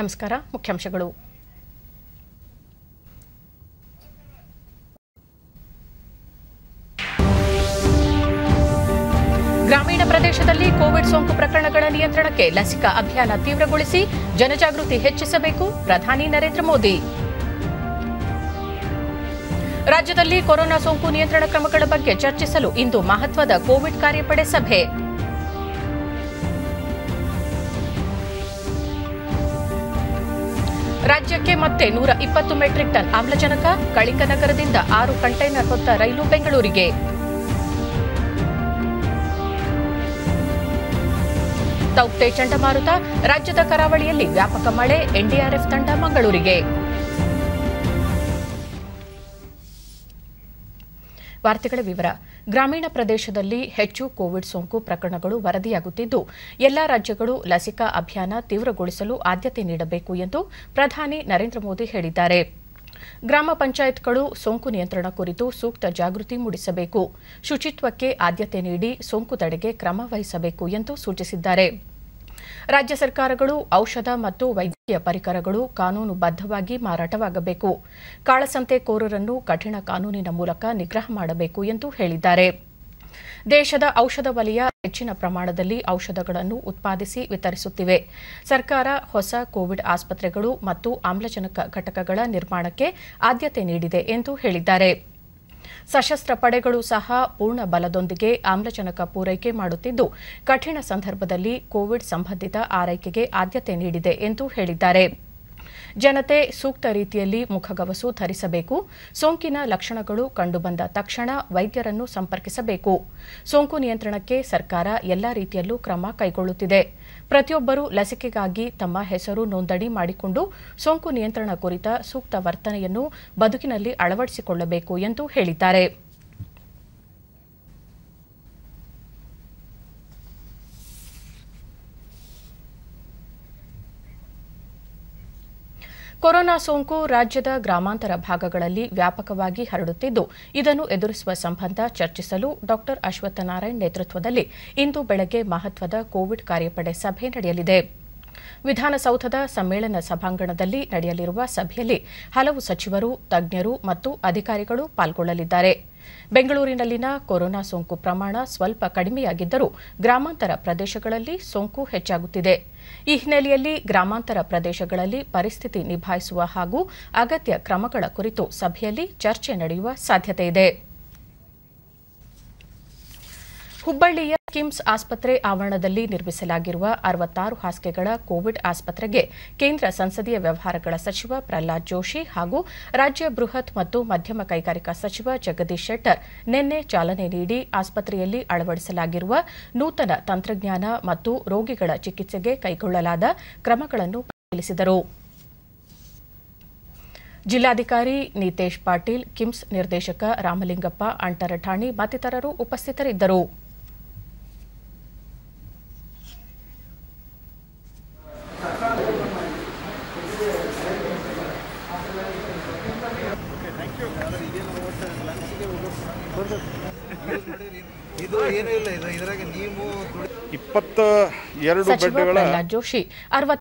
ನಮಸ್ಕಾರ ಮುಖ್ಯಾಂಶಗಳು ಗ್ರಾಮೀಣ ಪ್ರದೇಶದಲ್ಲಿ ಕೋವಿಡ್ ಸೋಂಕು ಪ್ರಕರಣಗಳ ನಿಯಂತ್ರಣಕ್ಕೆ ಲಸಿಕಾ ಅಭಿಯಾನ ತೀವ್ರಗೊಳಿಸಿ ಜನಜಾಗೃತಿ ಹೆಚ್ಚಿಸಬೇಕು ಪ್ರಧಾನಿ ನರೇಂದ್ರ ಮೋದಿ ರಾಜ್ಯದಲ್ಲಿ ಕೊರೋನಾ ಸೋಂಕು ನಿಯಂತ್ರಣ ಕ್ರಮಗಳ ಬಗ್ಗೆ ಚರ್ಚಿಸಲು ಇಂದು ಮಹತ್ವದ ಕೋವಿಡ್ ಕಾರ್ಯಪಡೆ ಸಭೆ ರಾಜ್ಯಕ್ಕೆ ಮತ್ತೆ ನೂರ ಇಪ್ಪತ್ತು ಮೆಟ್ರಿಕ್ ಟನ್ ಆಮ್ಲಜನಕ ಕಳಿಂಗನಗರದಿಂದ ಆರು ಕಂಟೈನರ್ ಹೊತ್ತ ರೈಲು ಬೆಂಗಳೂರಿಗೆ ತೌಕ್ತೆ ಚಂಡಮಾರುತ ರಾಜ್ಯದ ಕರಾವಳಿಯಲ್ಲಿ ವ್ಯಾಪಕ ಮಳೆ ಎನ್ಡಿಆರ್ಎಫ್ ತಂಡ ಮಂಗಳೂರಿಗೆ ವಾರ್ತೆಗಳ ವಿವರ ಗ್ರಾಮೀಣ ಪ್ರದೇಶದಲ್ಲಿ ಹೆಚ್ಚು ಕೋವಿಡ್ ಸೋಂಕು ಪ್ರಕರಣಗಳು ವರದಿಯಾಗುತ್ತಿದ್ದು ಎಲ್ಲಾ ರಾಜ್ಯಗಳು ಲಸಿಕಾ ಅಭಿಯಾನ ತೀವ್ರಗೊಳಿಸಲು ಆದ್ಯತೆ ನೀಡಬೇಕು ಎಂದು ಪ್ರಧಾನಿ ನರೇಂದ್ರ ಮೋದಿ ಹೇಳಿದ್ದಾರೆ ಗ್ರಾಮ ಪಂಚಾಯತ್ಗಳು ಸೋಂಕು ನಿಯಂತ್ರಣ ಕುರಿತು ಸೂಕ್ತ ಜಾಗೃತಿ ಮೂಡಿಸಬೇಕು ಶುಚಿತ್ವಕ್ಕೆ ಆದ್ಯತೆ ನೀಡಿ ಸೋಂಕು ತಡೆಗೆ ಕ್ರಮ ವಹಿಸಬೇಕು ಎಂದು ಸೂಚಿಸಿದ್ದಾರೆ ರಾಜ್ಯ ಸರ್ಕಾರಗಳು ಔಷಧ ಮತ್ತು ವೈದ್ಯಕೀಯ ಪರಿಕರಗಳು ಕಾನೂನುಬದ್ಧವಾಗಿ ಮಾರಾಟವಾಗಬೇಕು ಕಾಳಸಂತೆಕೋರರನ್ನು ಕಠಿಣ ಕಾನೂನಿನ ಮೂಲಕ ನಿಗ್ರಹ ಮಾಡಬೇಕು ಎಂದು ಹೇಳಿದ್ದಾರೆ ದೇಶದ ಔಷಧ ವಲಯ ಹೆಚ್ಚಿನ ಪ್ರಮಾಣದಲ್ಲಿ ಔಷಧಗಳನ್ನು ಉತ್ಪಾದಿಸಿ ವಿತರಿಸುತ್ತಿವೆ ಸರ್ಕಾರ ಹೊಸ ಕೋವಿಡ್ ಆಸ್ಪತ್ರೆಗಳು ಮತ್ತು ಆಮ್ಲಜನಕ ಘಟಕಗಳ ನಿರ್ಮಾಣಕ್ಕೆ ಆದ್ಯತೆ ನೀಡಿದೆ ಎಂದು ಹೇಳಿದ್ದಾರೆ ಸಶಸ್ತ್ರ ಪಡೆಗಳು ಸಹ ಪೂರ್ಣ ಬಲದೊಂದಿಗೆ ಆಮ್ಲಜನಕ ಪೂರೈಕೆ ಮಾಡುತ್ತಿದ್ದು ಕಠಿಣ ಸಂದರ್ಭದಲ್ಲಿ ಕೋವಿಡ್ ಸಂಬಂಧಿತ ಆರೈಕೆಗೆ ಆದ್ಯತೆ ನೀಡಿದೆ ಎಂದು ಹೇಳಿದ್ದಾರೆ ಜನತೆ ಸೂಕ್ತ ರೀತಿಯಲ್ಲಿ ಮುಖಗವಸು ಧರಿಸಬೇಕು ಸೋಂಕಿನ ಲಕ್ಷಣಗಳು ಕಂಡುಬಂದ ತಕ್ಷಣ ವೈದ್ಯರನ್ನು ಸಂಪರ್ಕಿಸಬೇಕು ಸೋಂಕು ನಿಯಂತ್ರಣಕ್ಕೆ ಸರ್ಕಾರ ಎಲ್ಲಾ ರೀತಿಯಲ್ಲೂ ಕ್ರಮ ಕೈಗೊಳ್ಳುತ್ತಿದೆ ಪ್ರತಿಯೊಬ್ಬರೂ ಲಸಿಕೆಗಾಗಿ ತಮ್ಮ ಹೆಸರು ನೋಂದಣಿ ಮಾಡಿಕೊಂಡು ಸೋಂಕು ನಿಯಂತ್ರಣ ಕುರಿತ ಸೂಕ್ತ ವರ್ತನೆಯನ್ನು ಬದುಕಿನಲ್ಲಿ ಅಳವಡಿಸಿಕೊಳ್ಳಬೇಕು ಎಂದು ಹೇಳಿದ್ದಾರೆ ಕೊರೋನಾ ಸೋಂಕು ರಾಜ್ಯದ ಗ್ರಾಮಾಂತರ ಭಾಗಗಳಲ್ಲಿ ವ್ಯಾಪಕವಾಗಿ ಹರಡುತ್ತಿದ್ದು ಇದನ್ನು ಎದುರಿಸುವ ಸಂಬಂಧ ಚರ್ಚಿಸಲು ಡಾ ಅಶ್ವತ್ಥನಾರಾಯಣ್ ನೇತೃತ್ವದಲ್ಲಿ ಇಂದು ಬೆಳಗ್ಗೆ ಮಹತ್ವದ ಕೋವಿಡ್ ಕಾರ್ಯಪಡೆ ಸಭೆ ನಡೆಯಲಿದೆ ವಿಧಾನಸೌಧದ ಸಮ್ಮೇಳನ ಸಭಾಂಗಣದಲ್ಲಿ ನಡೆಯಲಿರುವ ಸಭೆಯಲ್ಲಿ ಹಲವು ಸಚಿವರು ತಜ್ಞರು ಮತ್ತು ಅಧಿಕಾರಿಗಳು ಪಾಲ್ಗೊಳ್ಳಲಿದ್ದಾರೆ ಬೆಂಗಳೂರಿನಲ್ಲಿನ ಕೊರೋನಾ ಸೋಂಕು ಪ್ರಮಾಣ ಸ್ವಲ್ಪ ಕಡಿಮೆಯಾಗಿದ್ದರೂ ಗ್ರಾಮಾಂತರ ಪ್ರದೇಶಗಳಲ್ಲಿ ಸೋಂಕು ಹೆಚ್ಚಾಗುತ್ತಿದೆ ಈ ಹಿನ್ನೆಲೆಯಲ್ಲಿ ಗ್ರಾಮಾಂತರ ಪ್ರದೇಶಗಳಲ್ಲಿ ಪರಿಸ್ಥಿತಿ ನಿಭಾಯಿಸುವ ಹಾಗೂ ಅಗತ್ಯ ಕ್ರಮಗಳ ಕುರಿತು ಸಭೆಯಲ್ಲಿ ಚರ್ಚೆ ನಡೆಯುವ ಸಾಧ್ಯತೆಯಿದೆ ಹುಬ್ಬಳ್ಳಿಯ ಕಿಮ್ಸ್ ಆಸ್ಪತ್ರೆ ಆವರಣದಲ್ಲಿ ನಿರ್ಮಿಸಲಾಗಿರುವ ಅರವತ್ತಾರು ಹಾಸಿಗೆಗಳ ಕೋವಿಡ್ ಆಸ್ಪತ್ರೆಗೆ ಕೇಂದ್ರ ಸಂಸದೀಯ ವ್ಯವಹಾರಗಳ ಸಚಿವ ಪ್ರಹ್ಲಾದ್ ಜೋಶಿ ಹಾಗೂ ರಾಜ್ಯ ಬೃಹತ್ ಮತ್ತು ಮಧ್ಯಮ ಕೈಗಾರಿಕಾ ಸಚಿವ ಜಗದೀಶ್ ಶೆಟ್ಟರ್ ನಿನ್ನೆ ಚಾಲನೆ ನೀಡಿ ಆಸ್ಪತ್ರೆಯಲ್ಲಿ ಅಳವಡಿಸಲಾಗಿರುವ ನೂತನ ತಂತ್ರಜ್ಞಾನ ಮತ್ತು ರೋಗಿಗಳ ಚಿಕಿತ್ಸೆಗೆ ಕೈಗೊಳ್ಳಲಾದ ಕ್ರಮಗಳನ್ನು ಪರಿಶೀಲಿಸಿದರು ಜಿಲ್ಲಾಧಿಕಾರಿ ನಿತೇಶ್ ಪಾಟೀಲ್ ಕಿಮ್ಸ್ ನಿರ್ದೇಶಕ ರಾಮಲಿಂಗಪ್ಪ ಅಂಟರಠಾಣಿ ಮತ್ತಿತರರು ಉಪಸ್ಥಿತರಿದ್ದರು ಇದು ಏನೂ ಇಲ್ಲ ಇದು ಇದ್ರಾಗ ನೀವು ಇಪ್ಪತ್ತ ಎರಡು ಸಚಿವ ಬೆಡ್ಗಳ ಪ್ರಹ್ಲಾದ್ ಜೋಶಿ ಅರವತ್ತು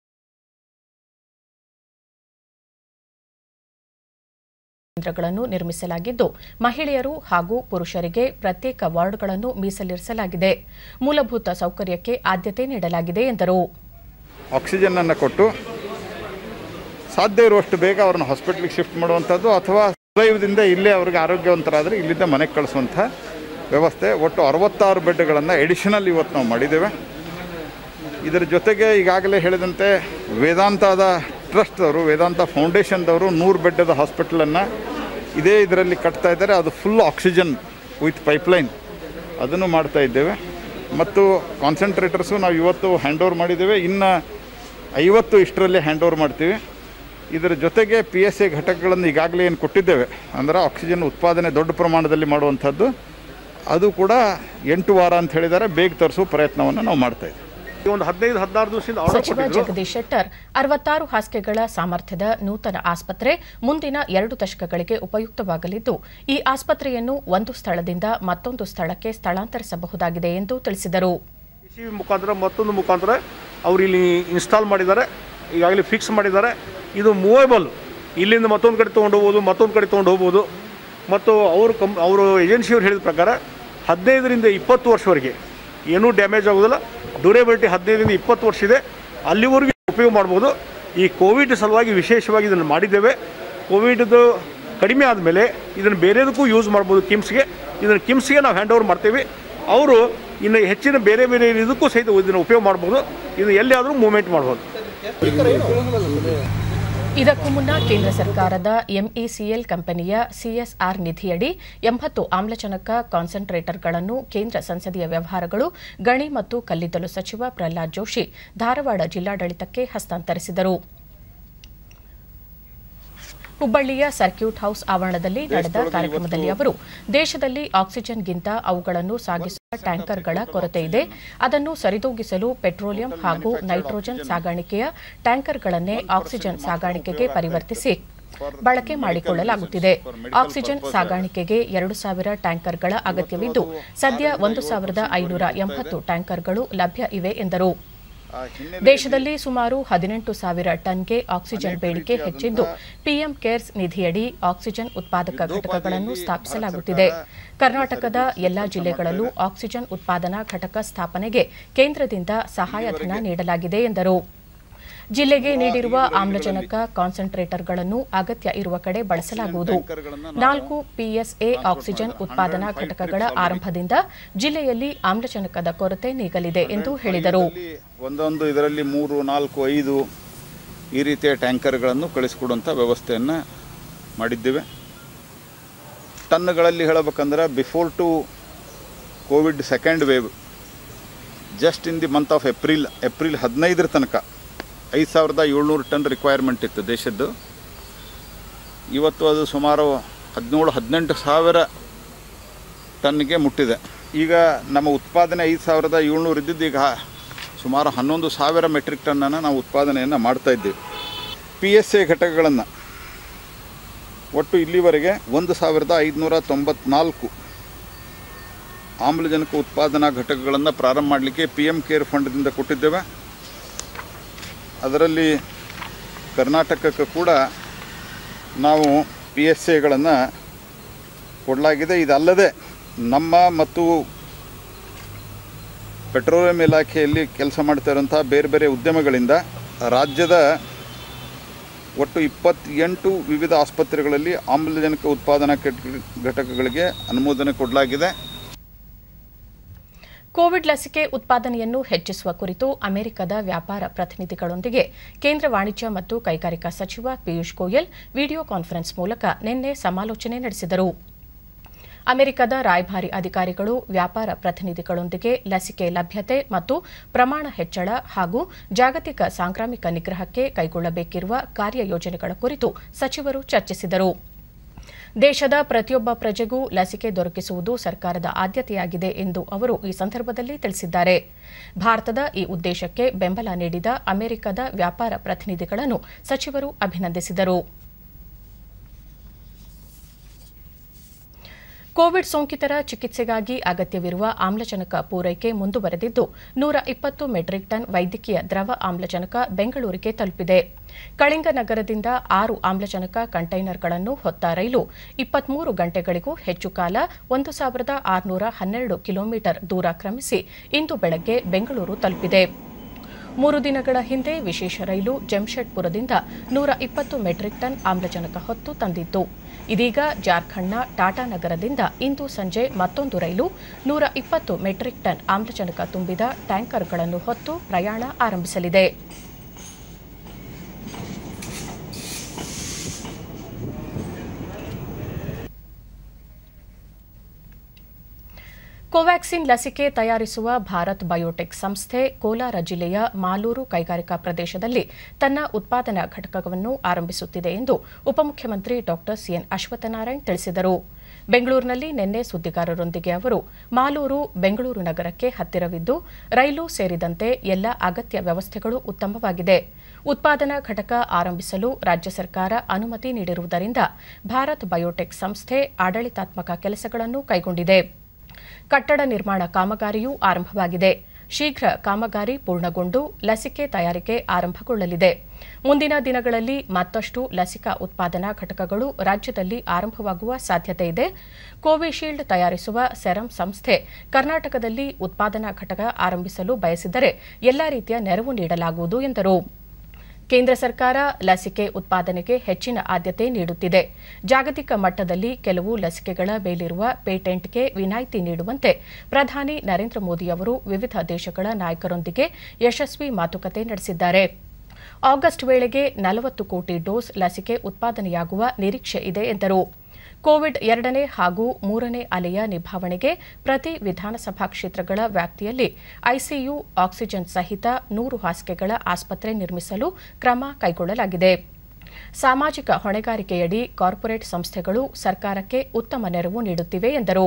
ಕೇಂದ್ರಗಳನ್ನು ನಿರ್ಮಿಸಲಾಗಿದ್ದು ಮಹಿಳೆಯರು ಹಾಗೂ ಪುರುಷರಿಗೆ ಪ್ರತ್ಯೇಕ ವಾರ್ಡ್ಗಳನ್ನು ಮೀಸಲಿರಿಸಲಾಗಿದೆ ಮೂಲಭೂತ ಸೌಕರ್ಯಕ್ಕೆ ಆದ್ಯತೆ ನೀಡಲಾಗಿದೆ ಎಂದರು ಆಕ್ಸಿಜನ್ ಅನ್ನು ಕೊಟ್ಟು ಸಾಧ್ಯ ಇರುವಷ್ಟು ಬೇಗ ಅವ್ರನ್ನ ಹಾಸ್ಪಿಟ್ಲಿಗೆ ಶಿಫ್ಟ್ ಮಾಡುವಂಥದ್ದು ಅಥವಾ ದೈವದಿಂದ ಇಲ್ಲೇ ಅವ್ರಿಗೆ ಆರೋಗ್ಯವಂತರಾದರೆ ಇಲ್ಲಿಂದ ಮನೆಗೆ ಕಳಿಸುವಂಥ ವ್ಯವಸ್ಥೆ ಒಟ್ಟು ಅರವತ್ತಾರು ಬೆಡ್ಗಳನ್ನು ಎಡಿಷನಲ್ ಇವತ್ತು ನಾವು ಮಾಡಿದ್ದೇವೆ ಇದರ ಜೊತೆಗೆ ಈಗಾಗಲೇ ಹೇಳಿದಂತೆ ವೇದಾಂತದ ಟ್ರಸ್ಟ್ದವರು ವೇದಾಂತ ಫೌಂಡೇಶನ್ದವರು ನೂರು ಬೆಡ್ಡದ ಹಾಸ್ಪಿಟಲನ್ನು ಇದೇ ಇದರಲ್ಲಿ ಕಟ್ತಾ ಇದ್ದಾರೆ ಅದು ಫುಲ್ ಆಕ್ಸಿಜನ್ ವಿತ್ ಪೈಪ್ಲೈನ್ ಅದನ್ನು ಮಾಡ್ತಾ ಇದ್ದೇವೆ ಮತ್ತು ಕಾನ್ಸಂಟ್ರೇಟರ್ಸು ನಾವು ಇವತ್ತು ಹ್ಯಾಂಡ್ ಓವರ್ ಮಾಡಿದ್ದೇವೆ ಇನ್ನು ಐವತ್ತು ಇಷ್ಟರಲ್ಲಿ ಹ್ಯಾಂಡ್ ಓವರ್ ಮಾಡ್ತೀವಿ ಇದರ ಜೊತೆಗೆ ಪಿ ಎಸ್ ಎ ಘಟಕಗಳನ್ನು ಈಗಾಗಲೇ ಏನು ಕೊಟ್ಟಿದ್ದೇವೆ ಅಂದರೆ ಆಕ್ಸಿಜನ್ ಉತ್ಪಾದನೆ ದೊಡ್ಡ ಪ್ರಮಾಣದಲ್ಲಿ ಮಾಡುವಂಥದ್ದು ಅದು ಕೂಡ ಎಂಟು ವಾರ ಅಂತ ಹೇಳಿದ್ದಾರೆ ಬೇಗ ತರಿಸೋ ಪ್ರಯತ್ನವನ್ನು ನಾವು ಮಾಡ್ತಾ ಇದ್ದೀವಿ ಈ ಒಂದು ಹದಿನೈದು ಹದಿನಾರು ದಿವಸದಿಂದ ಆರ್ಡರ್ ಸಚಿವ ಕೊಟ್ಟಿದ್ರು ಜಗದೀಶ್ ಶೆಟ್ಟರ್ ಅರವತ್ತಾರು ಹಾಸಿಗೆಗಳ ಸಾಮರ್ಥ್ಯದ ನೂತನ ಆಸ್ಪತ್ರೆ ಮುಂದಿನ ಎರಡು ದಶಕಗಳಿಗೆ ಉಪಯುಕ್ತವಾಗಲಿದ್ದು ಈ ಆಸ್ಪತ್ರೆಯನ್ನು ಒಂದು ಸ್ಥಳದಿಂದ ಮತ್ತೊಂದು ಸ್ಥಳಕ್ಕೆ ಸ್ಥಳಾಂತರಿಸಬಹುದಾಗಿದೆ ಎಂದು ತಿಳಿಸಿದರು ಸಿ ಮುಖಾಂತರ ಮತ್ತೊಂದು ಮುಖಾಂತರ ಅವ್ರು ಇಲ್ಲಿ ಇನ್ಸ್ಟಾಲ್ ಮಾಡಿದ್ದಾರೆ ಈಗಾಗಲೇ ಫಿಕ್ಸ್ ಮಾಡಿದ್ದಾರೆ ಇದು ಮೂವೇಬಲ್ ಇಲ್ಲಿಂದ ಮತ್ತೊಂದು ಕಡೆ ತೊಗೊಂಡು ಹೋಗ್ಬೋದು ಮತ್ತೊಂದು ಕಡೆ ತೊಗೊಂಡು ಹೋಗ್ಬೋದು ಮತ್ತು ಅವರು ಕಂ ಅವರು ಏಜೆನ್ಸಿಯವ್ರು ಹೇಳಿದ ಪ್ರಕಾರ ಹದಿನೈದರಿಂದ ಇಪ್ಪತ್ತು ವರ್ಷವರೆಗೆ ಏನೂ ಡ್ಯಾಮೇಜ್ ಆಗೋದಿಲ್ಲ ಡ್ಯೂರೇಬಿಲಿಟಿ ಹದಿನೈದರಿಂದ ಇಪ್ಪತ್ತು ವರ್ಷ ಇದೆ ಅಲ್ಲಿವರೆಗೂ ಉಪಯೋಗ ಮಾಡ್ಬೋದು ಈ ಕೋವಿಡ್ ಸಲುವಾಗಿ ವಿಶೇಷವಾಗಿ ಇದನ್ನು ಮಾಡಿದ್ದೇವೆ ಕೋವಿಡ್ದು ಕಡಿಮೆ ಆದಮೇಲೆ ಇದನ್ನು ಬೇರೆದಕ್ಕೂ ಯೂಸ್ ಮಾಡ್ಬೋದು ಕಿಮ್ಸ್ಗೆ ಇದನ್ನು ಕಿಮ್ಸ್ಗೆ ನಾವು ಹ್ಯಾಂಡ್ ಓವರ್ ಮಾಡ್ತೀವಿ ಅವರು ಇನ್ನು ಹೆಚ್ಚಿನ ಬೇರೆ ಬೇರೆ ಇದಕ್ಕೂ ಸಹಿತ ಇದನ್ನು ಉಪಯೋಗ ಮಾಡ್ಬೋದು ಇದು ಎಲ್ಲಿಯಾದರೂ ಮೂವ್ಮೆಂಟ್ ಮಾಡ್ಬೋದು ಇದಕ್ಕೂ ಮುನ್ನ ಕೇಂದ್ರ ಸರ್ಕಾರದ ಎಂಇಸಿಎಲ್ ಕಂಪನಿಯ ಸಿಎಸ್ಆರ್ ನಿಧಿಯಡಿ ಎಂಬತ್ತು ಆಮ್ಲಜನಕ ಕಾನ್ಸಂಟ್ರೇಟರ್ಗಳನ್ನು ಕೇಂದ್ರ ಸಂಸದೀಯ ವ್ಯವಹಾರಗಳು ಗಣಿ ಮತ್ತು ಕಲ್ಲಿದ್ದಲು ಸಚಿವ ಪ್ರಹ್ಲಾದ್ ಜೋಶಿ ಧಾರವಾಡ ಜಿಲ್ಲಾಡಳಿತಕ್ಕೆ ಹಸ್ತಾಂತರಿಸಿದರು ಹುಬ್ಬಳ್ಳಿಯ ಸರ್ಕ್ಯೂಟ್ ಹೌಸ್ ಆವರಣದಲ್ಲಿ ನಡೆದ ಕಾರ್ಯಕ್ರಮದಲ್ಲಿ ಅವರು ದೇಶದಲ್ಲಿ ಆಕ್ಸಿಜನ್ಗಿಂತ ಅವುಗಳನ್ನು ಸಾಗಿಸುವ ಟ್ಯಾಂಕರ್ಗಳ ಕೊರತೆ ಇದೆ ಅದನ್ನು ಸರಿದೂಗಿಸಲು ಪೆಟ್ರೋಲಿಯಂ ಹಾಗೂ ನೈಟ್ರೋಜನ್ ಸಾಗಾಣಿಕೆಯ ಟ್ಯಾಂಕರ್ಗಳನ್ನೇ ಆಕ್ಸಿಜನ್ ಸಾಗಾಣಿಕೆಗೆ ಪರಿವರ್ತಿಸಿ ಬಳಕೆ ಮಾಡಿಕೊಳ್ಳಲಾಗುತ್ತಿದೆ ಆಕ್ಸಿಜನ್ ಸಾಗಾಣಿಕೆಗೆ ಎರಡು ಸಾವಿರ ಟ್ಯಾಂಕರ್ಗಳ ಅಗತ್ಯವಿದ್ದು ಸದ್ಯ ಒಂದು ಸಾವಿರದ ಐನೂರ ಎಂಬತ್ತು ಟ್ಯಾಂಕರ್ಗಳು ಲಭ್ಯ ಇವೆ ಎಂದರು ಆ ಹಿನ್ನೆಲೆ ದೇಶದಲ್ಲಿ ಸುಮಾರು ಹದಿನೆಂಟು ಸಾವಿರ ಟನ್ಗೆ ಆಕ್ಸಿಜನ್ ಬೇಡಿಕೆ ಹೆಚ್ಚಿದ್ದು ಪಿಎಂ ಕೇರ್ಸ್ ನಿಧಿಯಡಿ ಆಕ್ಸಿಜನ್ ಉತ್ಪಾದಕ ಘಟಕಗಳನ್ನು ಸ್ಥಾಪಿಸಲಾಗುತ್ತಿದೆ ಕರ್ನಾಟಕದ ಎಲ್ಲಾ ಜಿಲ್ಲೆಗಳಲ್ಲೂ ಆಕ್ಸಿಜನ್ ಉತ್ಪಾದನಾ ಘಟಕ ಸ್ಥಾಪನೆಗೆ ಕೇಂದ್ರದಿಂದ ಸಹಾಯಧನ ನೀಡಲಾಗಿದೆ ಎಂದರು ಜಿಲ್ಲೆಗೆ ನೀಡಿರುವ ಆಮ್ಲಜನಕ ಕಾನ್ಸಂಟ್ರೇಟರ್ಗಳನ್ನು ಅಗತ್ಯ ಇರುವ ಕಡೆ ಬಳಸಲಾಗುವುದು ನಾಲ್ಕು ಪಿಎಸ್ಎ ಆಕ್ಸಿಜನ್ ಉತ್ಪಾದನಾ ಘಟಕಗಳ ಆರಂಭದಿಂದ ಜಿಲ್ಲೆಯಲ್ಲಿ ಆಮ್ಲಜನಕದ ಕೊರತೆ ನೀಗಲಿದೆ ಎಂದು ಹೇಳಿದರು ಇಲ್ಲಿ ಒಂದೊಂದು ಇದರಲ್ಲಿ ಮೂರು ನಾಲ್ಕು ಐದು ಈ ರೀತಿಯ ಟ್ಯಾಂಕರ್ಗಳನ್ನು ಕಳಿಸ್ಕೊಡುವಂಥ ವ್ಯವಸ್ಥೆಯನ್ನು ಮಾಡಿದ್ದೇವೆ ಟನ್ಗಳಲ್ಲಿ ಹೇಳಬೇಕಂದ್ರೆ before to Covid second wave just in the month of April April ಹದಿನೈದರ ತನಕ ಐದು ಸಾವಿರದ ಏಳ್ನೂರು ಟನ್ ರಿಕ್ವೈರ್ಮೆಂಟ್ ಇತ್ತು ದೇಶದ್ದು ಇವತ್ತು ಅದು ಸುಮಾರು ಹದಿನೇಳು ಹದಿನೆಂಟು ಸಾವಿರ ಟನ್ಗೆ ಮುಟ್ಟಿದೆ ಈಗ ನಮ್ಮ ಉತ್ಪಾದನೆ ಐದು ಸಾವಿರದ ಏಳ್ನೂರು ಇದ್ದಿದ್ದು ಈಗ ಸುಮಾರು ಹನ್ನೊಂದು ಸಾವಿರ ಮೆಟ್ರಿಕ್ ಟನ್ನನ್ನು ನಾವು ಉತ್ಪಾದನೆಯನ್ನು ಮಾಡ್ತಾ ಇದ್ದೀವಿ ಪಿ ಎಸ್ ಎ ಘಟಕಗಳನ್ನು ಒಟ್ಟು ಇಲ್ಲಿವರೆಗೆ ಒಂದು ಸಾವಿರದ ಐದುನೂರ ತೊಂಬತ್ನಾಲ್ಕು ಆಮ್ಲಜನಕ ಉತ್ಪಾದನಾ ಘಟಕಗಳನ್ನು ಪ್ರಾರಂಭ ಮಾಡಲಿಕ್ಕೆ ಪಿ ಎಮ್ ಕೇರ್ ಫಂಡ್ದಿಂದ ಕೊಟ್ಟಿದ್ದೇವೆ ಅದರಲ್ಲಿ ಕರ್ನಾಟಕಕ್ಕೆ ಕೂಡ ನಾವು ಪಿ ಎಸ್ ಎಗಳನ್ನು ಕೊಡಲಾಗಿದೆ ಇದಲ್ಲದೆ ನಮ್ಮ ಮತ್ತು ಪೆಟ್ರೋಲಿಯಂ ಇಲಾಖೆಯಲ್ಲಿ ಕೆಲಸ ಮಾಡ್ತಾ ಇರುವಂಥ ಬೇರೆ ಬೇರೆ ಉದ್ಯಮಗಳಿಂದ ರಾಜ್ಯದ ಒಟ್ಟು ಇಪ್ಪತ್ತೆಂಟು ವಿವಿಧ ಆಸ್ಪತ್ರೆಗಳಲ್ಲಿ ಆಮ್ಲಜನಕ ಉತ್ಪಾದನಾ ಘಟಕ- ಘಟಕಗಳಿಗೆ ಅನುಮೋದನೆ ಕೊಡಲಾಗಿದೆ ಕೋವಿಡ್ ಲಸಿಕೆ ಉತ್ಪಾದನೆಯನ್ನು ಹೆಚ್ಚಿಸುವ ಕುರಿತು ಅಮೆರಿಕದ ವ್ಯಾಪಾರ ಪ್ರತಿನಿಧಿಗಳೊಂದಿಗೆ ಕೇಂದ್ರ ವಾಣಿಜ್ಯ ಮತ್ತು ಕೈಗಾರಿಕಾ ಸಚಿವ ಪಿಯೂಷ್ ಗೋಯಲ್ ವಿಡಿಯೋ ಕಾನ್ಫರೆನ್ಸ್ ಮೂಲಕ ನಿನ್ನೆ ಸಮಾಲೋಚನೆ ನಡೆಸಿದರು ಅಮೆರಿಕದ ರಾಯಭಾರಿ ಅಧಿಕಾರಿಗಳು ವ್ಯಾಪಾರ ಪ್ರತಿನಿಧಿಗಳೊಂದಿಗೆ ಲಸಿಕೆ ಲಭ್ಯತೆ ಮತ್ತು ಪ್ರಮಾಣ ಹೆಚ್ಚಳ ಹಾಗೂ ಜಾಗತಿಕ ಸಾಂಕ್ರಾಮಿಕ ನಿಗ್ರಹಕ್ಕೆ ಕೈಗೊಳ್ಳಬೇಕಿರುವ ಕಾರ್ಯಯೋಜನೆಗಳ ಕುರಿತು ಸಚಿವರು ಚರ್ಚಿಸಿದರು ದೇಶದ ಪ್ರತಿಯೊಬ್ಬ ಪ್ರಜೆಗೂ ಲಸಿಕೆ ದೊರಕಿಸುವುದು ಸರ್ಕಾರದ ಆದ್ಯತೆಯಾಗಿದೆ ಎಂದು ಅವರು ಈ ಸಂದರ್ಭದಲ್ಲಿ ತಿಳಿಸಿದ್ದಾರೆ ಭಾರತದ ಈ ಉದ್ದೇಶಕ್ಕೆ ಬೆಂಬಲ ನೀಡಿದ ಅಮೆರಿಕದ ವ್ಯಾಪಾರ ಪ್ರತಿನಿಧಿಗಳನ್ನು ಸಚಿವರು ಅಭಿನಂದಿಸಿದರು ಕೋವಿಡ್ ಸೋಂಕಿತರ ಚಿಕಿತ್ಸೆಗಾಗಿ ಅಗತ್ಯವಿರುವ ಆಮ್ಲಜನಕ ಪೂರೈಕೆ ಮುಂದುವರೆದಿದ್ದು ನೂರ ಇಪ್ಪತ್ತು ಮೆಟ್ರಿಕ್ ಟನ್ ವೈದ್ಯಕೀಯ ದ್ರವ ಆಮ್ಲಜನಕ ಬೆಂಗಳೂರಿಗೆ ತಲುಪಿದೆ ಕಳಿಂಗ ನಗರದಿಂದ ಆರು ಆಮ್ಲಜನಕ ಕಂಟೈನರ್ಗಳನ್ನು ಹೊತ್ತ ರೈಲು ಇಪ್ಪತ್ಮೂರು ಗಂಟೆಗಳಿಗೂ ಹೆಚ್ಚು ಕಾಲ ಒಂದು ಸಾವಿರದ ಆರುನೂರ ಹನ್ನೆರಡು ಕಿಲೋಮೀಟರ್ ದೂರ ಕ್ರಮಿಸಿ ಇಂದು ಬೆಳಗ್ಗೆ ಬೆಂಗಳೂರು ತಲುಪಿದೆ ಮೂರು ದಿನಗಳ ಹಿಂದೆ ವಿಶೇಷ ರೈಲು ಜಮ್ಶೆಡ್ಪುರದಿಂದ ನೂರ ಇಪ್ಪತ್ತು ಮೆಟ್ರಿಕ್ ಟನ್ ಆಮ್ಲಜನಕ ಹೊತ್ತು ತಂದಿತ್ತು ಇದೀಗ ಜಾರ್ಖಂಡ್ನ ಟಾಟಾ ನಗರದಿಂದ ಇಂದು ಸಂಜೆ ಮತ್ತೊಂದು ರೈಲು ನೂರ ಇಪ್ಪತ್ತು ಮೆಟ್ರಿಕ್ ಟನ್ ಆಮ್ಲಜನಕ ತುಂಬಿದ ಟ್ಯಾಂಕರ್ಗಳನ್ನು ಹೊತ್ತು ಪ್ರಯಾಣ ಆರಂಭಿಸಲಿದೆ ಕೋವ್ಯಾಕ್ಸಿನ್ ಲಸಿಕೆ ತಯಾರಿಸುವ ಭಾರತ್ ಬಯೋಟೆಕ್ ಸಂಸ್ಥೆ ಕೋಲಾರ ಜಿಲ್ಲೆಯ ಮಾಲೂರು ಕೈಗಾರಿಕಾ ಪ್ರದೇಶದಲ್ಲಿ ತನ್ನ ಉತ್ಪಾದನಾ ಘಟಕವನ್ನು ಆರಂಭಿಸುತ್ತಿದೆ ಎಂದು ಉಪಮುಖ್ಯಮಂತ್ರಿ ಡಾ ಸಿಎನ್ ಅಶ್ವತ್ಥನಾರಾಯಣ್ ತಿಳಿಸಿದರು ಬೆಂಗಳೂರಿನಲ್ಲಿ ನಿನ್ನೆ ಸುದ್ದಿಗಾರರೊಂದಿಗೆ ಅವರು ಮಾಲೂರು ಬೆಂಗಳೂರು ನಗರಕ್ಕೆ ಹತ್ತಿರವಿದ್ದು ರೈಲು ಸೇರಿದಂತೆ ಎಲ್ಲ ಅಗತ್ಯ ವ್ಯವಸ್ಥೆಗಳು ಉತ್ತಮವಾಗಿದೆ ಉತ್ಪಾದನಾ ಘಟಕ ಆರಂಭಿಸಲು ರಾಜ್ಯ ಸರ್ಕಾರ ಅನುಮತಿ ನೀಡಿರುವುದರಿಂದ ಭಾರತ್ ಬಯೋಟೆಕ್ ಸಂಸ್ಥೆ ಆಡಳಿತಾತ್ಮಕ ಕೆಲಸಗಳನ್ನು ಕೈಗೊಂಡಿದೆ ಕಟ್ಟಡ ನಿರ್ಮಾಣ ಕಾಮಗಾರಿಯೂ ಆರಂಭವಾಗಿದೆ ಶೀಘ್ರ ಕಾಮಗಾರಿ ಪೂರ್ಣಗೊಂಡು ಲಸಿಕೆ ತಯಾರಿಕೆ ಆರಂಭಗೊಳ್ಳಲಿದೆ ಮುಂದಿನ ದಿನಗಳಲ್ಲಿ ಮತ್ತಷ್ಟು ಲಸಿಕಾ ಉತ್ಪಾದನಾ ಘಟಕಗಳು ರಾಜ್ಯದಲ್ಲಿ ಆರಂಭವಾಗುವ ಸಾಧ್ಯತೆ ಇದೆ ಕೋವಿಶೀಲ್ಡ್ ತಯಾರಿಸುವ ಸೆರಂ ಸಂಸ್ಥೆ ಕರ್ನಾಟಕದಲ್ಲಿ ಉತ್ಪಾದನಾ ಘಟಕ ಆರಂಭಿಸಲು ಬಯಸಿದರೆ ಎಲ್ಲಾ ರೀತಿಯ ನೆರವು ನೀಡಲಾಗುವುದು ಎಂದರು ಕೇಂದ್ರ ಸರ್ಕಾರ ಲಸಿಕೆ ಉತ್ಪಾದನೆಗೆ ಹೆಚ್ಚಿನ ಆದ್ಯತೆ ನೀಡುತ್ತಿದೆ ಜಾಗತಿಕ ಮಟ್ಟದಲ್ಲಿ ಕೆಲವು ಲಸಿಕೆಗಳ ಮೇಲಿರುವ ಪೇಟೆಂಟ್ಗೆ ವಿನಾಯಿತಿ ನೀಡುವಂತೆ ಪ್ರಧಾನಿ ನರೇಂದ್ರ ಮೋದಿ ಅವರು ವಿವಿಧ ದೇಶಗಳ ನಾಯಕರೊಂದಿಗೆ ಯಶಸ್ವಿ ಮಾತುಕತೆ ನಡೆಸಿದ್ದಾರೆ ಆಗಸ್ಟ್ ವೇಳೆಗೆ ನಲವತ್ತು ಕೋಟಿ ಡೋಸ್ ಲಸಿಕೆ ಉತ್ಪಾದನೆಯಾಗುವ ನಿರೀಕ್ಷೆ ಇದೆ ಎಂದರು ಕೋವಿಡ್ ಎರಡನೇ ಹಾಗೂ ಮೂರನೇ ಅಲೆಯ ನಿಭಾವಣೆಗೆ ಪ್ರತಿ ವಿಧಾನಸಭಾ ಕ್ಷೇತ್ರಗಳ ವ್ಯಾಪ್ತಿಯಲ್ಲಿ ಐಸಿಯು ಆಕ್ಸಿಜನ್ ಸಹಿತ ನೂರು ಹಾಸಿಗೆಗಳ ಆಸ್ಪತ್ರೆ ನಿರ್ಮಿಸಲು ಕ್ರಮ ಕೈಗೊಳ್ಳಲಾಗಿದೆ ಸಾಮಾಜಿಕ ಹೊಣೆಗಾರಿಕೆಯಡಿ ಕಾರ್ಪೊರೇಟ್ ಸಂಸ್ಥೆಗಳು ಸರ್ಕಾರಕ್ಕೆ ಉತ್ತಮ ನೆರವು ನೀಡುತ್ತಿವೆ ಎಂದರು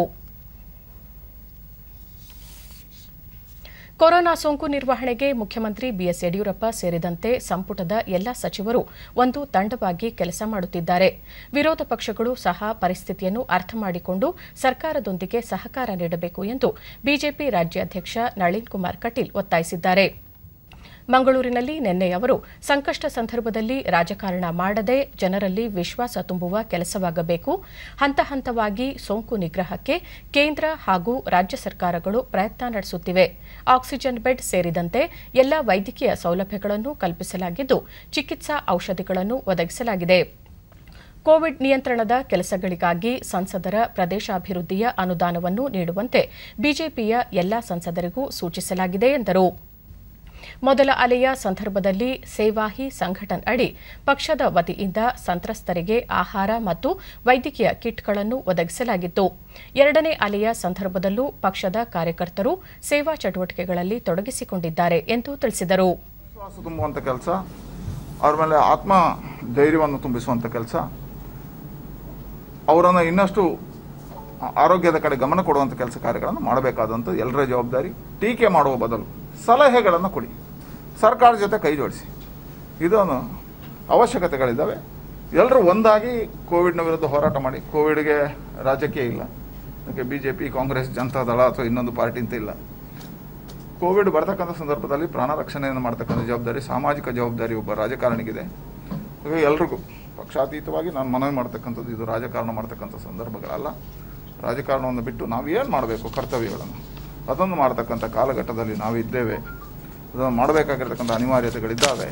ಕೊರೋನಾ ಸೋಂಕು ನಿರ್ವಹಣೆಗೆ ಮುಖ್ಯಮಂತ್ರಿ ಬಿಎಸ್ ಯಡಿಯೂರಪ್ಪ ಸೇರಿದಂತೆ ಸಂಪುಟದ ಎಲ್ಲ ಸಚಿವರು ಒಂದು ತಂಡವಾಗಿ ಕೆಲಸ ಮಾಡುತ್ತಿದ್ದಾರೆ ವಿರೋಧ ಪಕ್ಷಗಳು ಸಹ ಪರಿಸ್ಥಿತಿಯನ್ನು ಅರ್ಥ ಮಾಡಿಕೊಂಡು ಸರ್ಕಾರದೊಂದಿಗೆ ಸಹಕಾರ ನೀಡಬೇಕು ಎಂದು ಬಿಜೆಪಿ ರಾಜ್ಯಾಧ್ಯಕ್ಷ ನಳಿನ್ ಕುಮಾರ್ ಕಟೀಲ್ ಒತ್ತಾಯಿಸಿದ್ದಾರೆ ಮಂಗಳೂರಿನಲ್ಲಿ ನಿನ್ನೆ ಅವರು ಸಂಕಷ್ಟ ಸಂದರ್ಭದಲ್ಲಿ ರಾಜಕಾರಣ ಮಾಡದೆ ಜನರಲ್ಲಿ ವಿಶ್ವಾಸ ತುಂಬುವ ಕೆಲಸವಾಗಬೇಕು ಹಂತ ಹಂತವಾಗಿ ಸೋಂಕು ನಿಗ್ರಹಕ್ಕೆ ಕೇಂದ್ರ ಹಾಗೂ ರಾಜ್ಯ ಸರ್ಕಾರಗಳು ಪ್ರಯತ್ನ ನಡೆಸುತ್ತಿವೆ ಆಕ್ಸಿಜನ್ ಬೆಡ್ ಸೇರಿದಂತೆ ಎಲ್ಲ ವೈದ್ಯಕೀಯ ಸೌಲಭ್ಯಗಳನ್ನು ಕಲ್ಪಿಸಲಾಗಿದ್ದು ಚಿಕಿತ್ಸಾ ಔಷಧಿಗಳನ್ನು ಒದಗಿಸಲಾಗಿದೆ ಕೋವಿಡ್ ನಿಯಂತ್ರಣದ ಕೆಲಸಗಳಿಗಾಗಿ ಸಂಸದರ ಪ್ರದೇಶಾಭಿವೃದ್ಧಿಯ ಅನುದಾನವನ್ನು ನೀಡುವಂತೆ ಬಿಜೆಪಿಯ ಎಲ್ಲಾ ಸಂಸದರಿಗೂ ಸೂಚಿಸಲಾಗಿದೆ ಎಂದರು ಮೊದಲ ಅಲೆಯ ಸಂದರ್ಭದಲ್ಲಿ ಸೇವಾಹಿ ಸಂಘಟನ್ ಅಡಿ ಪಕ್ಷದ ವತಿಯಿಂದ ಸಂತ್ರಸ್ತರಿಗೆ ಆಹಾರ ಮತ್ತು ವೈದ್ಯಕೀಯ ಕಿಟ್ಗಳನ್ನು ಒದಗಿಸಲಾಗಿತ್ತು ಎರಡನೇ ಅಲೆಯ ಸಂದರ್ಭದಲ್ಲೂ ಪಕ್ಷದ ಕಾರ್ಯಕರ್ತರು ಸೇವಾ ಚಟುವಟಿಕೆಗಳಲ್ಲಿ ತೊಡಗಿಸಿಕೊಂಡಿದ್ದಾರೆ ಎಂದು ತಿಳಿಸಿದರು ವಿಶ್ವಾಸ ತುಂಬುವಂಥ ಕೆಲಸ ಅವ್ರ ಮೇಲೆ ಆತ್ಮ ಧೈರ್ಯವನ್ನು ತುಂಬಿಸುವಂಥ ಕೆಲಸ ಅವರನ್ನು ಇನ್ನಷ್ಟು ಆರೋಗ್ಯದ ಕಡೆ ಗಮನ ಕೊಡುವಂಥ ಕೆಲಸ ಕಾರ್ಯಗಳನ್ನು ಮಾಡಬೇಕಾದಂಥ ಎಲ್ಲರ ಜವಾಬ್ದಾರಿ ಟೀಕೆ ಮಾಡುವ ಬದಲು ಸಲಹೆಗಳನ್ನು ಕೊಡಿ ಸರ್ಕಾರದ ಜೊತೆ ಕೈ ಜೋಡಿಸಿ ಇದೊಂದು ಅವಶ್ಯಕತೆಗಳಿದ್ದಾವೆ ಎಲ್ಲರೂ ಒಂದಾಗಿ ಕೋವಿಡ್ನ ವಿರುದ್ಧ ಹೋರಾಟ ಮಾಡಿ ಕೋವಿಡ್ಗೆ ರಾಜಕೀಯ ಇಲ್ಲ ಅದಕ್ಕೆ B J P Congress Janata Dal ಅಥವಾ ಇನ್ನೊಂದು ಪಾರ್ಟಿ ಅಂತ ಇಲ್ಲ ಕೋವಿಡ್ ಬರ್ತಕ್ಕಂಥ ಸಂದರ್ಭದಲ್ಲಿ ಪ್ರಾಣ ರಕ್ಷಣೆಯನ್ನು ಮಾಡ್ತಕ್ಕಂಥ ಜವಾಬ್ದಾರಿ ಸಾಮಾಜಿಕ ಜವಾಬ್ದಾರಿ ಒಬ್ಬ ರಾಜಕಾರಣಿಗಿದೆ ಹಾಗಾಗಿ ಎಲ್ರಿಗೂ ಪಕ್ಷಾತೀತವಾಗಿ ನಾನು ಮನವಿ ಮಾಡ್ತಕ್ಕಂಥದ್ದು ಇದು ರಾಜಕಾರಣ ಮಾಡ್ತಕ್ಕಂಥ ಸಂದರ್ಭಗಳಲ್ಲ ರಾಜಕಾರಣವನ್ನು ಬಿಟ್ಟು ನಾವು ಏನು ಮಾಡಬೇಕು ಕರ್ತವ್ಯಗಳನ್ನು ಅದನ್ನು ಮಾಡ್ತಕ್ಕಂಥ ಕಾಲಘಟ್ಟದಲ್ಲಿ ನಾವು ಇದ್ದೇವೆ ಅದನ್ನು ಮಾಡಬೇಕಾಗಿರ್ತಕ್ಕಂಥ ಅನಿವಾರ್ಯತೆಗಳಿದ್ದಾವೆ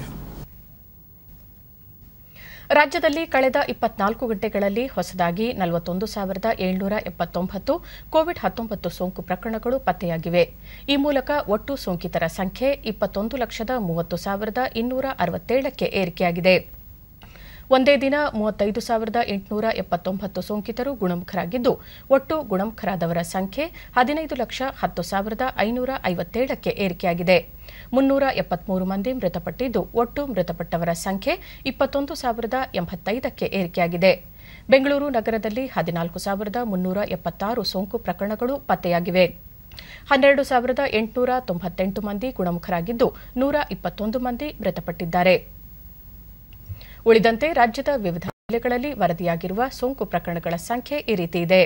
ರಾಜ್ಯದಲ್ಲಿ ಕಳೆದ ಇಪ್ಪತ್ನಾಲ್ಕು ಗಂಟೆಗಳಲ್ಲಿ ಹೊಸದಾಗಿ ನಲವತ್ತೊಂದು ಸಾವಿರದ ಏಳ್ನೂರ ಎಪ್ಪತ್ತೊಂಬತ್ತು ಕೋವಿಡ್ ಹತ್ತೊಂಬತ್ತು ಸೋಂಕು ಪ್ರಕರಣಗಳು ಪತ್ತೆಯಾಗಿವೆ ಈ ಮೂಲಕ ಒಟ್ಟು ಸೋಂಕಿತರ ಸಂಖ್ಯೆ ಇಪ್ಪತ್ತೊಂದು ಲಕ್ಷದ ಮೂವತ್ತು ಸಾವಿರದ ಇನ್ನೂರ ಅರವತ್ತೇಳಕ್ಕೆ ಏರಿಕೆಯಾಗಿದೆ ಒಂದೇ ದಿನ ಮೂವತ್ತೈದು ಸಾವಿರದ ಎಂಟುನೂರ ಎಪ್ಪತ್ತೊಂಬತ್ತು ಸೋಂಕಿತರು ಗುಣಮುಖರಾಗಿದ್ದು ಒಟ್ಟು ಗುಣಮುಖರಾದವರ ಸಂಖ್ಯೆ ಹದಿನೈದು ಲಕ್ಷ ಹತ್ತು ಸಾವಿರದ ಐನೂರ ಐವತ್ತೇಳಕ್ಕೆ ಏರಿಕೆಯಾಗಿದೆ ಮುನ್ನೂರ ಎಪ್ಪತ್ಮೂರು ಮಂದಿ ಮೃತಪಟ್ಟಿದ್ದು ಒಟ್ಟು ಮೃತಪಟ್ಟವರ ಸಂಖ್ಯೆ ಇಪ್ಪತ್ತೊಂದು ಸಾವಿರದ ಎಂಬತ್ತೈದಕ್ಕೆ ಏರಿಕೆಯಾಗಿದೆ ಬೆಂಗಳೂರು ನಗರದಲ್ಲಿ ಹದಿನಾಲ್ಕು ಸಾವಿರದ ಮುನ್ನೂರ ಎಪ್ಪತ್ತಾರು ಸೋಂಕು ಪ್ರಕರಣಗಳು ಪತ್ತೆಯಾಗಿವೆ ಹನ್ನೆರಡು ಸಾವಿರದ ಎಂಟುನೂರ ತೊಂಬತ್ತೆಂಟು ಮಂದಿ ಗುಣಮುಖರಾಗಿದ್ದು ನೂರ ಇಪ್ಪತ್ತೊಂದು ಮಂದಿ ಮೃತಪಟ್ಟಿದ್ದಾರೆ ಉಳಿದಂತೆ ರಾಜ್ಯದ ವಿವಿಧ ಜಿಲ್ಲೆಗಳಲ್ಲಿ ವರದಿಯಾಗಿರುವ ಸೋಂಕು ಪ್ರಕರಣಗಳ ಸಂಖ್ಯೆ ಈ ರೀತಿ ಇದೆ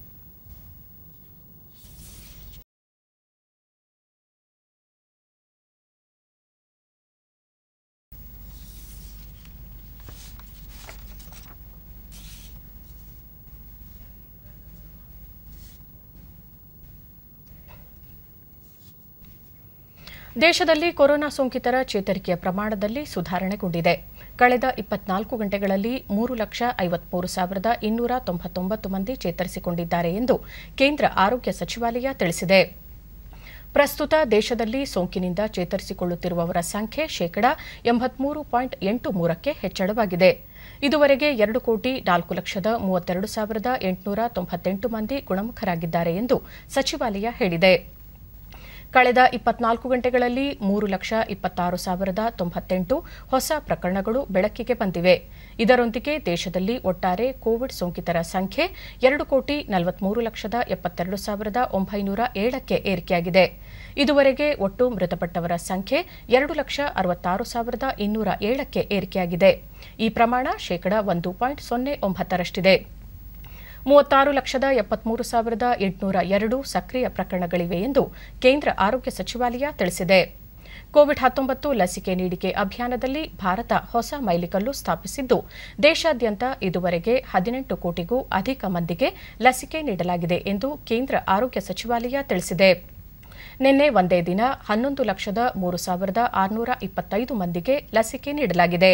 ದೇಶದಲ್ಲಿ ಕೊರೋನಾ ಸೋಂಕಿತರ ಚೇತರಿಕೆಯ ಪ್ರಮಾಣದಲ್ಲಿ ಸುಧಾರಣೆಗೊಂಡಿದೆ ಕಳೆದ ಇಪ್ಪತ್ನಾಲ್ಕು ಗಂಟೆಗಳಲ್ಲಿ ಮೂರು ಲಕ್ಷ ಐವತ್ಮೂರು ಸಾವಿರದ ಇನ್ನೂರ ತೊಂಬತ್ತೊಂಬತ್ತು ಮಂದಿ ಚೇತರಿಸಿಕೊಂಡಿದ್ದಾರೆ ಎಂದು ಕೇಂದ್ರ ಆರೋಗ್ಯ ಸಚಿವಾಲಯ ತಿಳಿಸಿದೆ ಪ್ರಸ್ತುತ ದೇಶದಲ್ಲಿ ಸೋಂಕಿನಿಂದ ಚೇತರಿಸಿಕೊಳ್ಳುತ್ತಿರುವವರ ಸಂಖ್ಯೆ ಶೇಕಡಾ ಎಂಬತ್ಮೂರು ಪಾಯಿಂಟ್ ಎಂಟು ಮೂರಕ್ಕೆ ಹೆಚ್ಚಳವಾಗಿದೆ ಇದುವರೆಗೆ ಎರಡು ಕೋಟಿ ನಾಲ್ಕು ಲಕ್ಷದ ಮೂವತ್ತೆರಡು ಸಾವಿರದ ಎಂಟುನೂರ ತೊಂಬತ್ತೆಂಟು ಮಂದಿ ಗುಣಮುಖರಾಗಿದ್ದಾರೆ ಎಂದು ಸಚಿವಾಲಯ ಹೇಳಿದೆ ಕಳೆದ ಇಪ್ಪತ್ನಾಲ್ಕು ಗಂಟೆಗಳಲ್ಲಿ ಮೂರು ಲಕ್ಷ ಇಪ್ಪತ್ತಾರು ಸಾವಿರದ ತೊಂಬತ್ತೆಂಟು ಹೊಸ ಪ್ರಕರಣಗಳು ಬೆಳಕಿಗೆ ಬಂದಿವೆ ಇದರೊಂದಿಗೆ ದೇಶದಲ್ಲಿ ಒಟ್ಟಾರೆ ಕೋವಿಡ್ ಸೋಂಕಿತರ ಸಂಖ್ಯೆ ಎರಡು ಕೋಟಿ ನಲವತ್ಮೂರು ಲಕ್ಷದ ಎಪ್ಪತ್ತೆರಡು ಸಾವಿರದ ಒಂಬೈನೂರ ಏಳಕ್ಕೆ ಏರಿಕೆಯಾಗಿದೆ ಇದುವರೆಗೆ ಒಟ್ಟು ಮೃತಪಟ್ಟವರ ಸಂಖ್ಯೆ ಎರಡು ಲಕ್ಷ ಅರವತ್ತಾರು ಸಾವಿರದ ಇನ್ನೂರ ಏಳಕ್ಕೆ ಏರಿಕೆಯಾಗಿದೆ ಈ ಪ್ರಮಾಣ ಶೇಕಡಾ ಒಂದು ಪಾಯಿಂಟ್ ಸೊನ್ನೆ ಒಂಬತ್ತರಷ್ಟಿದೆ ಮೂವತ್ತಾರು ಲಕ್ಷದ ಎಪ್ಪತ್ಮೂರು ಸಾವಿರದ ಎಂಟುನೂರ ಎರಡು ಸಕ್ರಿಯ ಪ್ರಕರಣಗಳಿವೆ ಎಂದು ಕೇಂದ್ರ ಆರೋಗ್ಯ ಸಚಿವಾಲಯ ತಿಳಿಸಿದೆ ಕೋವಿಡ್ ಹತ್ತೊಂಬತ್ತು ಲಸಿಕೆ ನೀಡಿಕೆ ಅಭಿಯಾನದಲ್ಲಿ ಭಾರತ ಹೊಸ ಮೈಲಿಗಲ್ಲು ಸ್ಥಾಪಿಸಿದ್ದು ದೇಶಾದ್ಯಂತ ಇದುವರೆಗೆ ಹದಿನೆಂಟು ಕೋಟಿಗೂ ಅಧಿಕ ಮಂದಿಗೆ ಲಸಿಕೆ ನೀಡಲಾಗಿದೆ ಎಂದು ಕೇಂದ್ರ ಆರೋಗ್ಯ ಸಚಿವಾಲಯ ತಿಳಿಸಿದೆ ನಿನ್ನೆ ಒಂದೇ ದಿನ ಹನ್ನೊಂದು ಲಕ್ಷದ ಮೂರು ಸಾವಿರದ ಆರುನೂರ ಇಪ್ಪತ್ತೈದು ಮಂದಿಗೆ ಲಸಿಕೆ ನೀಡಲಾಗಿದೆ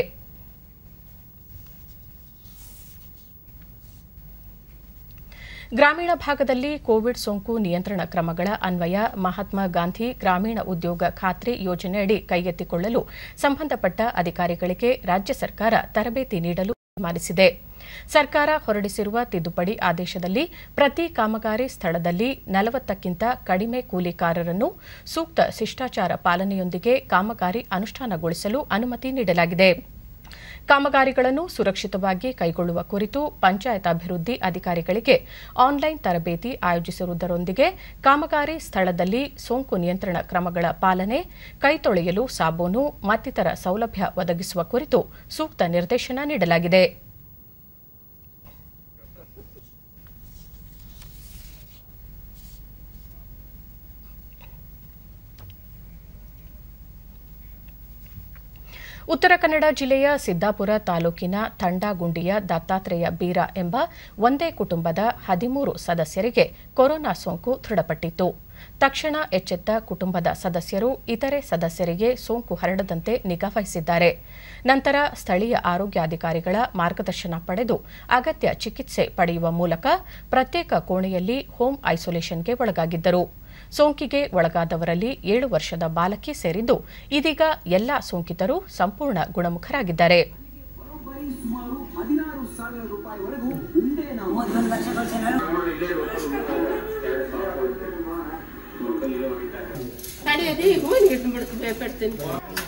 ಗ್ರಾಮೀಣ ಭಾಗದಲ್ಲಿ ಕೋವಿಡ್ ಸೋಂಕು ನಿಯಂತ್ರಣ ಕ್ರಮಗಳ ಅನ್ವಯ ಮಹಾತ್ಮ ಗಾಂಧಿ ಗ್ರಾಮೀಣ ಉದ್ಯೋಗ ಖಾತ್ರಿ ಯೋಜನೆಯಡಿ ಕೈಗೆತ್ತಿಕೊಳ್ಳಲು ಸಂಬಂಧಪಟ್ಟ ಅಧಿಕಾರಿಗಳಿಗೆ ರಾಜ್ಯ ಸರ್ಕಾರ ತರಬೇತಿ ನೀಡಲು ತೀರ್ಮಾನಿಸಿದೆ ಸರ್ಕಾರ ಹೊರಡಿಸಿರುವ ತಿದ್ದುಪಡಿ ಆದೇಶದಲ್ಲಿ ಪ್ರತಿ ಕಾಮಗಾರಿ ಸ್ಥಳದಲ್ಲಿ ನಲವತ್ತಕ್ಕಿಂತ ಕಡಿಮೆ ಕೂಲಿಕಾರರನ್ನು ಸೂಕ್ತ ಶಿಷ್ಟಾಚಾರ ಪಾಲನೆಯೊಂದಿಗೆ ಕಾಮಗಾರಿ ಅನುಷ್ಠಾನಗೊಳಿಸಲು ಅನುಮತಿ ನೀಡಲಾಗಿದೆ ಕಾಮಗಾರಿಗಳನ್ನು ಸುರಕ್ಷಿತವಾಗಿ ಕೈಗೊಳ್ಳುವ ಕುರಿತು ಪಂಚಾಯತ್ ಅಭಿವೃದ್ಧಿ ಅಧಿಕಾರಿಗಳಿಗೆ ಆನ್ಲೈನ್ ತರಬೇತಿ ಆಯೋಜಿಸಿರುವುದರೊಂದಿಗೆ ಕಾಮಗಾರಿ ಸ್ಥಳದಲ್ಲಿ ಸೋಂಕು ನಿಯಂತ್ರಣ ಕ್ರಮಗಳ ಪಾಲನೆ ಕೈತೊಳೆಯಲು ಸಾಬೂನು ಮತ್ತಿತರ ಸೌಲಭ್ಯ ಒದಗಿಸುವ ಕುರಿತು ಸೂಕ್ತ ನಿರ್ದೇಶನ ನೀಡಲಾಗಿದೆ ಉತ್ತರ ಕನ್ನಡ ಜಿಲ್ಲೆಯ ಸಿದ್ದಾಪುರ ತಾಲೂಕಿನ ತಂಡಾಗುಂಡಿಯ ದತ್ತಾತ್ರೇಯ ಬೀರ ಎಂಬ ಒಂದೇ ಕುಟುಂಬದ ಹದಿಮೂರು ಸದಸ್ಯರಿಗೆ ಕೊರೋನಾ ಸೋಂಕು ದೃಢಪಟ್ಟಿತ್ತು ತಕ್ಷಣ ಎಚ್ಚೆತ್ತ ಕುಟುಂಬದ ಸದಸ್ಯರು ಇತರೆ ಸದಸ್ಯರಿಗೆ ಸೋಂಕು ಹರಡದಂತೆ ನಿಗಾವಹಿಸಿದ್ದಾರೆ ನಂತರ ಸ್ಥಳೀಯ ಆರೋಗ್ಯಾಧಿಕಾರಿಗಳ ಮಾರ್ಗದರ್ಶನ ಪಡೆದು ಅಗತ್ಯ ಚಿಕಿತ್ಸೆ ಪಡೆಯುವ ಮೂಲಕ ಪ್ರತ್ಯೇಕ ಕೋಣೆಯಲ್ಲಿ ಹೋಮ್ ಐಸೋಲೇಷನ್ಗೆ ಒಳಗಾಗಿದ್ದರು ಸೋಂಕಿಗೆ ಒಳಗಾದವರಲ್ಲಿ ಏಳು ವರ್ಷದ ಬಾಲಕಿ ಸೇರಿದ್ದು ಇದೀಗ ಎಲ್ಲಾ ಸೋಂಕಿತರು ಸಂಪೂರ್ಣ ಗುಣಮುಖರಾಗಿದ್ದಾರೆ ತಡೆಯದೆ ಹೋಗಿ ಇಟ್ಬಿಡ್ತು ಭಯಪಡ್ತೀನಿ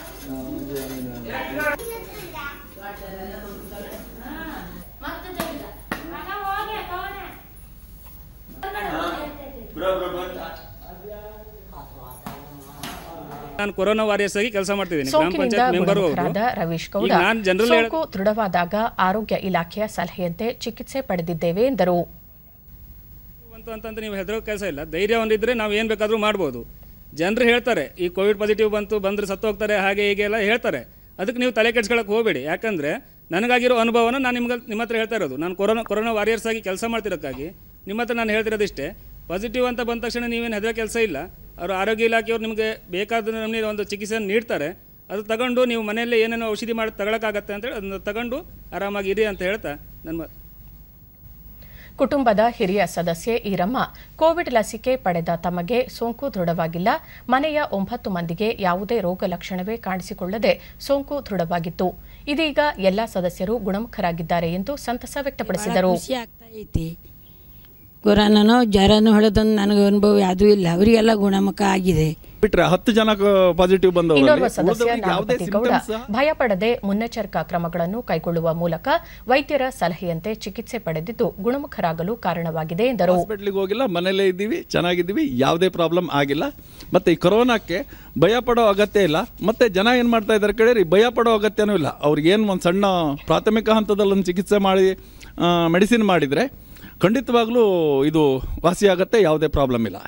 ನಾನು ಕೊರೋನಾ ವಾರಿಯರ್ಸ್ ಆಗಿ ಕೆಲಸ ಮಾಡ್ತಿದ್ದೀನಿ ಗ್ರಾಮ ಸೋಂಕಿನಿಂದ ಪಂಚಾಯತ್ ಮೆಂಬರ್ ಗುಣಮುಖರಾದ ರವೀಶ್ ಗೌಡ ಈಗ ನಾನು ಜನರಲ್ ಸೋಂಕು ದೃಢವಾದಾಗ ಆರೋಗ್ಯ ಇಲಾಖೆಯ ಸಲಹೆಯಂತೆ ಚಿಕಿತ್ಸೆ ಪಡೆದಿದ್ದೇವೆ ಎಂದರು ಬಂತು ಅಂತಂತ ನೀವು ಹೆದರೋ ಕೆಲಸ ಇಲ್ಲ ಧೈರ್ಯ ಒಂದಿದ್ರೆ ನಾವು ಏನು ಬೇಕಾದರೂ ಮಾಡ್ಬೋದು ಜನರು ಹೇಳ್ತಾರೆ ಈ ಕೋವಿಡ್ ಪಾಸಿಟಿವ್ ಬಂತು ಬಂದರೆ ಸತ್ತು ಹೋಗ್ತಾರೆ ಹಾಗೆ ಹೀಗೆ ಎಲ್ಲ ಹೇಳ್ತಾರೆ ಅದಕ್ಕೆ ನೀವು ತಲೆ ಕೆಡ್ಸ್ಕೊಳಕ್ಕೆ ಹೋಗಬೇಡಿ ಯಾಕಂದರೆ ನನಗಾಗಿರೋ ಅನುಭವನ ನಾನು ನಿಮ್ಗೆ ನಿಮ್ಮ ಹತ್ರ ಹೇಳ್ತಾ ಇರೋದು ನಾನು ಕೊರೋನಾ ಕೊರೋನಾ ವಾರಿಯರ್ಸ್ ಆಗಿ ಕೆಲಸ ಮಾಡ್ತಿರೋಕ್ಕಾಗಿ ನಿಮ್ಮ ಹತ್ರ ನಾನು ಹೇಳ್ತಿರೋದಿಷ್ಟೇ ಪಾಸಿಟಿವ್ ಅಂತ ಬಂದ ತಕ್ಷಣ ನೀವೇನು ಹೆದರೋ ಕೆಲಸ ಇಲ್ಲ ಅವರು ಆರೋಗ್ಯ ಇಲಾಖೆಯವರು ನಿಮಗೆ ಬೇಕಾದ ನಮಗೆ ಒಂದು ಚಿಕಿತ್ಸೆಯನ್ನು ನೀಡ್ತಾರೆ ಅದು ತಗೊಂಡು ನೀವು ಮನೆಯಲ್ಲೇ ಏನೇನೋ ಔಷಧಿ ಮಾಡಿ ತಗೊಳಕ್ಕಾಗತ್ತೆ ಅಂತೇಳಿ ಅದನ್ನು ತಗೊಂಡು ಆರಾಮಾಗಿ ಇರಿ ಅಂತ ಹೇಳ್ತಾ ನನ್ನ ಕುಟುಂಬದ ಹಿರಿಯ ಸದಸ್ಯೆ ಈರಮ್ಮ ಕೋವಿಡ್ ಲಸಿಕೆ ಪಡೆದ ತಮಗೆ ಸೋಂಕು ದೃಢವಾಗಿಲ್ಲ ಮನೆಯ ಒಂಬತ್ತು ಮಂದಿಗೆ ಯಾವುದೇ ರೋಗ ಲಕ್ಷಣವೇ ಕಾಣಿಸಿಕೊಳ್ಳದೆ ಸೋಂಕು ದೃಢವಾಗಿತ್ತು ಇದೀಗ ಎಲ್ಲಾ ಸದಸ್ಯರು ಗುಣಮುಖರಾಗಿದ್ದಾರೆ ಎಂದು ಸಂತಸ ವ್ಯಕ್ತಪಡಿಸಿದರು ಖುಷಿ ಆಗ್ತಾ ಐತಿ ಕೊರೋನಾನೋ ಜ್ವರನೋ ಹೊಡೆದೊಂದು ನನಗೆ ಅನುಭವ ಯಾವುದೂ ಇಲ್ಲ ಅವರಿಗೆಲ್ಲ ಗುಣಮುಖ ಆಗಿದೆ ಬಿಟ್ರೆ ಹತ್ತು ಜನ ಪಾಸಿಟಿವ್ ಇನ್ನೋರ್ವ ಸದಸ್ಯ ಬಂದವರಲ್ಲಿ ಯಾವುದೇ ನಾಗಪತಿ ಗೌಡ ಸಿಂಟಮ್ಸ್ ಭಯ ಪಡದೆ ಮುನ್ನೆಚ್ಚರಿಕಾ ಕ್ರಮಗಳನ್ನು ಕೈಗೊಳ್ಳುವ ಮೂಲಕ ವೈದ್ಯರ ಸಲಹೆಯಂತೆ ಚಿಕಿತ್ಸೆ ಪಡೆದಿದ್ದು ಗುಣಮುಖರಾಗಲು ಕಾರಣವಾಗಿದೆ ಎಂದರು ಹಾಸ್ಪಿಟ್ಲಿಗೆ ಹೋಗಿಲ್ಲ ಮನೇಲೇ ಇದ್ದೀವಿ ಚೆನ್ನಾಗಿದ್ದೀವಿ ಯಾವುದೇ ಪ್ರಾಬ್ಲಮ್ ಆಗಿಲ್ಲ ಮತ್ತೆ ಈ ಕೊರೋನಾಕ್ಕೆ ಭಯ ಪಡೋ ಅಗತ್ಯ ಇಲ್ಲ ಮತ್ತೆ ಜನ ಏನು ಮಾಡ್ತಾ ಇದ್ದಾರೆ ಕೇಳಿರಿ ಭಯ ಪಡೋ ಅಗತ್ಯನೂ ಇಲ್ಲ ಅವ್ರಿಗೆ ಏನು ಒಂದು ಸಣ್ಣ ಪ್ರಾಥಮಿಕ ಹಂತದಲ್ಲಿ ಒಂದು ಚಿಕಿತ್ಸೆ ಮಾಡಿ ಮೆಡಿಸಿನ್ ಮಾಡಿದರೆ ಖಂಡಿತವಾಗ್ಲೂ ಇದು ವಾಸಿಯಾಗತ್ತೆ ಯಾವುದೇ ಪ್ರಾಬ್ಲಮ್ ಇಲ್ಲ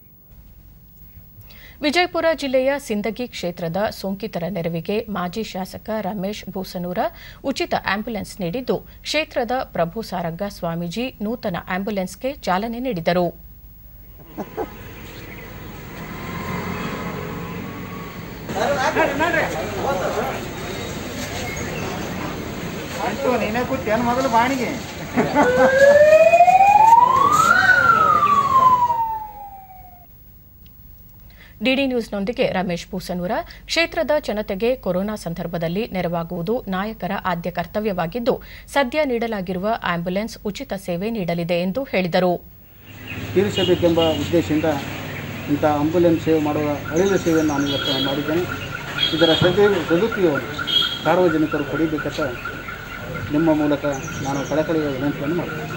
ವಿಜಯಪುರ ಜಿಲ್ಲೆಯ ಸಿಂದಗಿ ಕ್ಷೇತ್ರದ ಸೋಂಕಿತರ ನೆರವಿಗೆ ಮಾಜಿ ಶಾಸಕ ರಮೇಶ್ ಭೂಸನೂರ ಉಚಿತ ಆಂಬ್ಯುಲೆನ್ಸ್ ನೀಡಿದ್ದು ಕ್ಷೇತ್ರದ ಪ್ರಭು ಸಾರಂಗ ಸ್ವಾಮೀಜಿ ನೂತನ ಆಂಬ್ಯುಲೆನ್ಸ್ಗೆ ಚಾಲನೆ ನೀಡಿದರು ಅಂಟು ನೀನೇ ಕೂತೇನು ಮೊದಲು ಬಾಣಿಗೆ ಡಿಡಿ ನ್ಯೂಸ್ನೊಂದಿಗೆ ರಮೇಶ್ ಭೂಸನೂರ ಕ್ಷೇತ್ರದ ಜನತೆಗೆ ಕೊರೋನಾ ಸಂದರ್ಭದಲ್ಲಿ ನೆರವಾಗುವುದು ನಾಯಕರ ಆದ್ಯ ಕರ್ತವ್ಯವಾಗಿದ್ದು ಸದ್ಯ ನೀಡಲಾಗಿರುವ ಆಂಬ್ಯುಲೆನ್ಸ್ ಉಚಿತ ಸೇವೆ ನೀಡಲಿದೆ ಎಂದು ಹೇಳಿದರು ತೀರಿಸಬೇಕೆಂಬ ಉದ್ದೇಶದಿಂದ ಇಂಥ ಆಂಬುಲೆನ್ಸ್ ಸೇವೆ ಮಾಡುವ ಅರಿವು ಸೇವೆಯನ್ನು ನಾನು ಇವತ್ತು ಮಾಡಿದ್ದೇನೆ ಇದರ ಸದ್ಯ ಸದುಪಯೋಗ ಸಾರ್ವಜನಿಕರು ಪಡಿಬೇಕಂತ ನಿಮ್ಮ ಮೂಲಕ ನಾನು ಕಳಕಳಿಯ ವಿನಂತಿಯನ್ನು ಮಾಡ್ತೇನೆ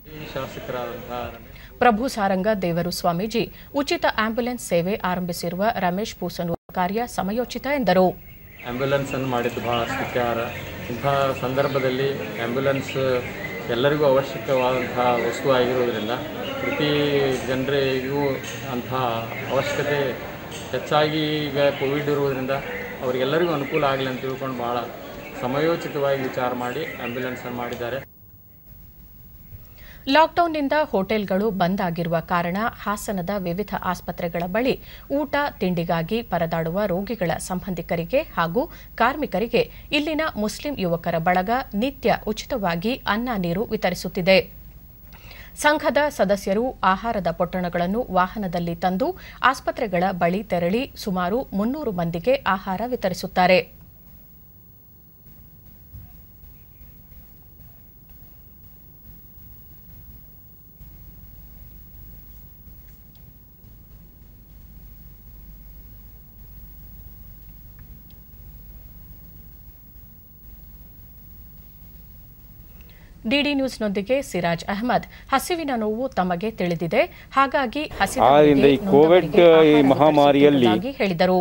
ಪ್ರಭು ಸಾರಂಗ ದೇವರು ಸ್ವಾಮೀಜಿ ಉಚಿತ ಆಂಬ್ಯುಲೆನ್ಸ್ ಸೇವೆ ಆರಂಭಿಸಿರುವ ರಮೇಶ್ ಭೂಸನೂರ್ ಕಾರ್ಯ ಸಮಯೋಚಿತ ಎಂದರು ಆ್ಯಂಬುಲೆನ್ಸನ್ನು ಮಾಡಿದ್ದು ಭಾಳ ಮುಖ್ಯ ಇಂಥ ಸಂದರ್ಭದಲ್ಲಿ ಆ್ಯಂಬುಲೆನ್ಸ್ ಎಲ್ಲರಿಗೂ ಅವಶ್ಯಕವಾದಂತಹ ವಸ್ತು ಆಗಿರೋದ್ರಿಂದ ಪ್ರತಿ ಜನರಿಗೂ ಅಂತಹ ಅವಶ್ಯಕತೆ ಹೆಚ್ಚಾಗಿ ಈಗ ಕೋವಿಡ್ ಇರುವುದರಿಂದ ಅವರಿಗೆಲ್ಲರಿಗೂ ಅನುಕೂಲ ಆಗಲಿ ಅಂತ ತಿಳ್ಕೊಂಡು ಭಾಳ ಸಮಯೋಚಿತವಾಗಿ ವಿಚಾರ ಮಾಡಿ ಆ್ಯಂಬ್ಯುಲೆನ್ಸನ್ನು ಮಾಡಿದ್ದಾರೆ ಲಾಕ್ಡೌನ್ನಿಂದ ಹೋಟೆಲ್ಗಳು ಬಂದ್ ಆಗಿರುವ ಕಾರಣ ಹಾಸನದ ವಿವಿಧ ಆಸ್ಪತ್ರೆಗಳ ಬಳಿ ಊಟ ತಿಂಡಿಗಾಗಿ ಪರದಾಡುವ ರೋಗಿಗಳ ಸಂಬಂಧಿಕರಿಗೆ ಹಾಗೂ ಕಾರ್ಮಿಕರಿಗೆ ಇಲ್ಲಿನ ಮುಸ್ಲಿಂ ಯುವಕರ ಬಳಗ ನಿತ್ಯ ಉಚಿತವಾಗಿ ಅನ್ನ ನೀರು ವಿತರಿಸುತ್ತಿದೆ ಸಂಘದ ಸದಸ್ಯರು ಆಹಾರದ ಪೊಟ್ಟಣಗಳನ್ನು ವಾಹನದಲ್ಲಿ ತಂದು ಆಸ್ಪತ್ರೆಗಳ ಬಳಿ ತೆರಳಿ ಸುಮಾರು ಮುನ್ನೂರು ಮಂದಿಗೆ ಆಹಾರ ವಿತರಿಸುತ್ತಾರೆ ಡಿಡಿ ನ್ಯೂಸ್ನೊಂದಿಗೆ ಸಿರಾಜ್ ಅಹಮದ್ ಹಸಿವಿನ ನೋವು ತಮಗೆ ತಿಳಿದಿದೆ ಹಾಗಾಗಿ ಹಸಿದ ಆದ್ದರಿಂದ ಈ ನೋವಿಗೆ ಕೋವಿಡ್ ನೊಂದವರಿಗೆ ಈ ಆಹಾರ ಮಹಾಮಾರಿಯಲ್ಲಿ ವಿತರಿಸುತ್ತಿರುವುದಾಗಿ ಹೇಳಿದರು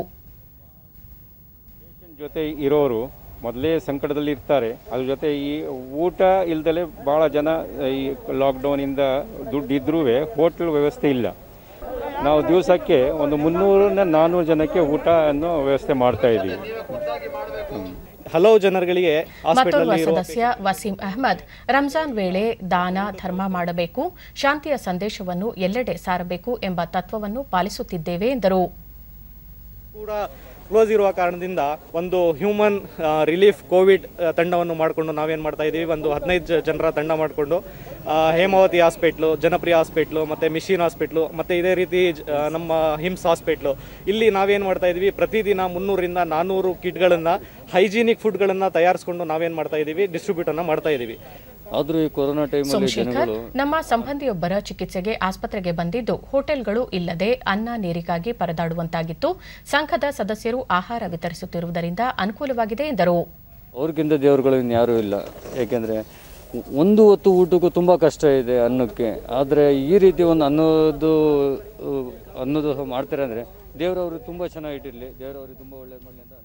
ಜೊತೆ ಇರೋರು ಮೊದಲೇ ಸಂಕಟದಲ್ಲಿ ಇರ್ತಾರೆ ಅದ್ರ ಜೊತೆ ಈ ಊಟ ಇಲ್ದಲೆ ಭಾಳ ಜನ ಈ ಲಾಕ್ಡೌನಿಂದ ದುಡ್ಡು ಇದ್ರೂ ಹೋಟ್ಲ್ ವ್ಯವಸ್ಥೆ ಇಲ್ಲ ನಾವು ದಿವಸಕ್ಕೆ ಒಂದು ಮುನ್ನೂರನ್ನ ನಾನ್ನೂರು ಜನಕ್ಕೆ ಊಟ ಅನ್ನೋ ವ್ಯವಸ್ಥೆ ಮಾಡ್ತಾ ಇದ್ದೀವಿ ಹಲವು ಜನರುಗಳಿಗೆ ಮತ್ತೋರ್ವ ಹಾಸ್ಪಿಟಲ್ ಸದಸ್ಯ ವಸೀಂ ಅಹಮದ್ ರಂಜಾನ್ ವೇಳೆ ದಾನ ಧರ್ಮ ಮಾಡಬೇಕು ಶಾಂತಿಯ ಸಂದೇಶವನ್ನು ಎಲ್ಲೆಡೆ ಸಾರಬೇಕು ಎಂಬ ತತ್ವವನ್ನು ಪಾಲಿಸುತ್ತಿದ್ದೇವೆ ಎಂದರು ಕೂಡ ಕ್ಲೋಸ್ ಇರುವ ಕಾರಣದಿಂದ ಒಂದು ಹ್ಯೂಮನ್ ರಿಲೀಫ್ ಕೋವಿಡ್ ಆ, ತಂಡವನ್ನು ಮಾಡಿಕೊಂಡು ನಾವೇನು ಮಾಡ್ತಾ ಇದ್ದೀವಿ ಒಂದು ಹದಿನೈದು ಜನರ ತಂಡ ಮಾಡಿಕೊಂಡು ಹೇಮಾವತಿ ಹಾಸ್ಪಿಟ್ಲು ಜನಪ್ರಿಯ ಹಾಸ್ಪಿಟ್ಲು ಮತ್ತು ಮಿಷಿನ್ ಹಾಸ್ಪಿಟ್ಲು ಮತ್ತು ಇದೇ ರೀತಿ ಜ- ಆ, ನಮ್ಮ ಹಿಮ್ಸ್ ಹಾಸ್ಪಿಟ್ಲು ಇಲ್ಲಿ ನಾವೇನು ಮಾಡ್ತಾ ಇದ್ದೀವಿ ಪ್ರತಿದಿನ ಮುನ್ನೂರಿಂದ ನಾನ್ನೂರು ಕಿಟ್ಗಳನ್ನು ಹೈಜೀನಿಕ್ ಫುಡ್ಗಳನ್ನು ತಯಾರಿಸ್ಕೊಂಡು ನಾವೇನು ಮಾಡ್ತಾ ಇದ್ದೀವಿ ಡಿಸ್ಟ್ರಿಬ್ಯೂಟನ್ನು ಮಾಡ್ತಾ ಇದ್ದೀವಿ ಆದರೂ ಈ ಕೊರೋನಾ ಟೈಮಲ್ಲಿ ಸೋಮಶೇಖರ್ ಜನಗಳು ನಮ್ಮ ಸಂಬಂಧಿಯೊಬ್ಬರ ಚಿಕಿತ್ಸೆಗೆ ಆಸ್ಪತ್ರೆಗೆ ಬಂದಿದ್ದು ಹೋಟೆಲ್ಗಳು ಇಲ್ಲದೆ ಅನ್ನ ನೀರಿಗಾಗಿ ಪರದಾಡುವಂತಾಗಿತ್ತು ಸಂಘದ ಸದಸ್ಯರು ಆಹಾರ ವಿತರಿಸುತ್ತಿರುವುದರಿಂದ ಅನುಕೂಲವಾಗಿದೆ ಎಂದರು ಅವ್ರಿಗಿಂತ ದೇವರುಗಳು ಇನ್ಯಾರೂ ಇಲ್ಲ ಏಕೆಂದರೆ ಒಂದು ಹೊತ್ತು ಊಟಕ್ಕೂ ತುಂಬ ಕಷ್ಟ ಇದೆ ಅನ್ನಕ್ಕೆ ಆದರೆ ಈ ರೀತಿ ಒಂದು ಅನ್ನೋದು ಆ, ಅನ್ನೋದು ಮಾಡ್ತಾರೆ ಅಂದರೆ ದೇವರವರು ತುಂಬ ಚೆನ್ನಾಗಿಟ್ಟಿರಲಿ ದೇವರವ್ರಿಗೆ ತುಂಬ ಒಳ್ಳೇದು ಮಾಡಲಿ ಅಂತ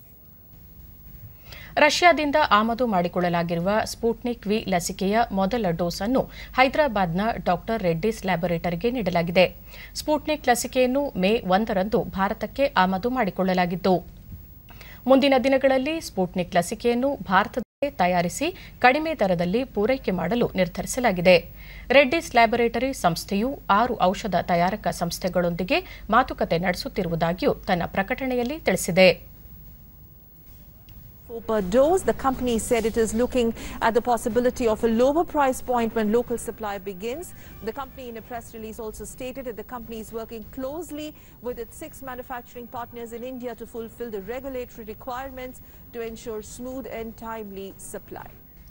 ರಷ್ಯಾದಿಂದ ಆಮದು ಮಾಡಿಕೊಳ್ಳಲಾಗಿರುವ ಸ್ಪುಟ್ನಿಕ್ ವಿ ಲಸಿಕೆಯ ಮೊದಲ ಡೋಸ್ ಅನ್ನು ಹೈದರಾಬಾದ್ನ ಡಾಕ್ಟರ್ ರೆಡ್ಡಿಸ್ ಲ್ಯಾಬೊರೇಟರಿಗೆ ನೀಡಲಾಗಿದೆ ಸ್ಪುಟ್ನಿಕ್ ಲಸಿಕೆಯನ್ನು ಮೇ ಒಂದರಂದು ಭಾರತಕ್ಕೆ ಆಮದು ಮಾಡಿಕೊಳ್ಳಲಾಗಿತ್ತು ಮುಂದಿನ ದಿನಗಳಲ್ಲಿ ಸ್ಪುಟ್ನಿಕ್ ಲಸಿಕೆಯನ್ನು ಭಾರತದಲ್ಲೇ ತಯಾರಿಸಿ ಕಡಿಮೆ ದರದಲ್ಲಿ ಪೂರೈಕೆ ಮಾಡಲು ನಿರ್ಧರಿಸಲಾಗಿದೆ ರೆಡ್ಡಿಸ್ ಲ್ಯಾಬೊರೇಟರಿ ಸಂಸ್ಥೆಯು ಆರು ಔಷಧ ತಯಾರಕ ಸಂಸ್ಥೆಗಳೊಂದಿಗೆ ಮಾತುಕತೆ ನಡೆಸುತ್ತಿರುವುದಾಗಿಯೂ ತನ್ನ ಪ್ರಕಟಣೆಯಲ್ಲಿ ತಿಳಿಸಿದೆ per dose. The company said it is looking at the possibility of a lower price point when local supply begins. The company in a press release also stated that the company is working closely with its six manufacturing partners in India to fulfill the regulatory requirements to ensure smooth and timely supply.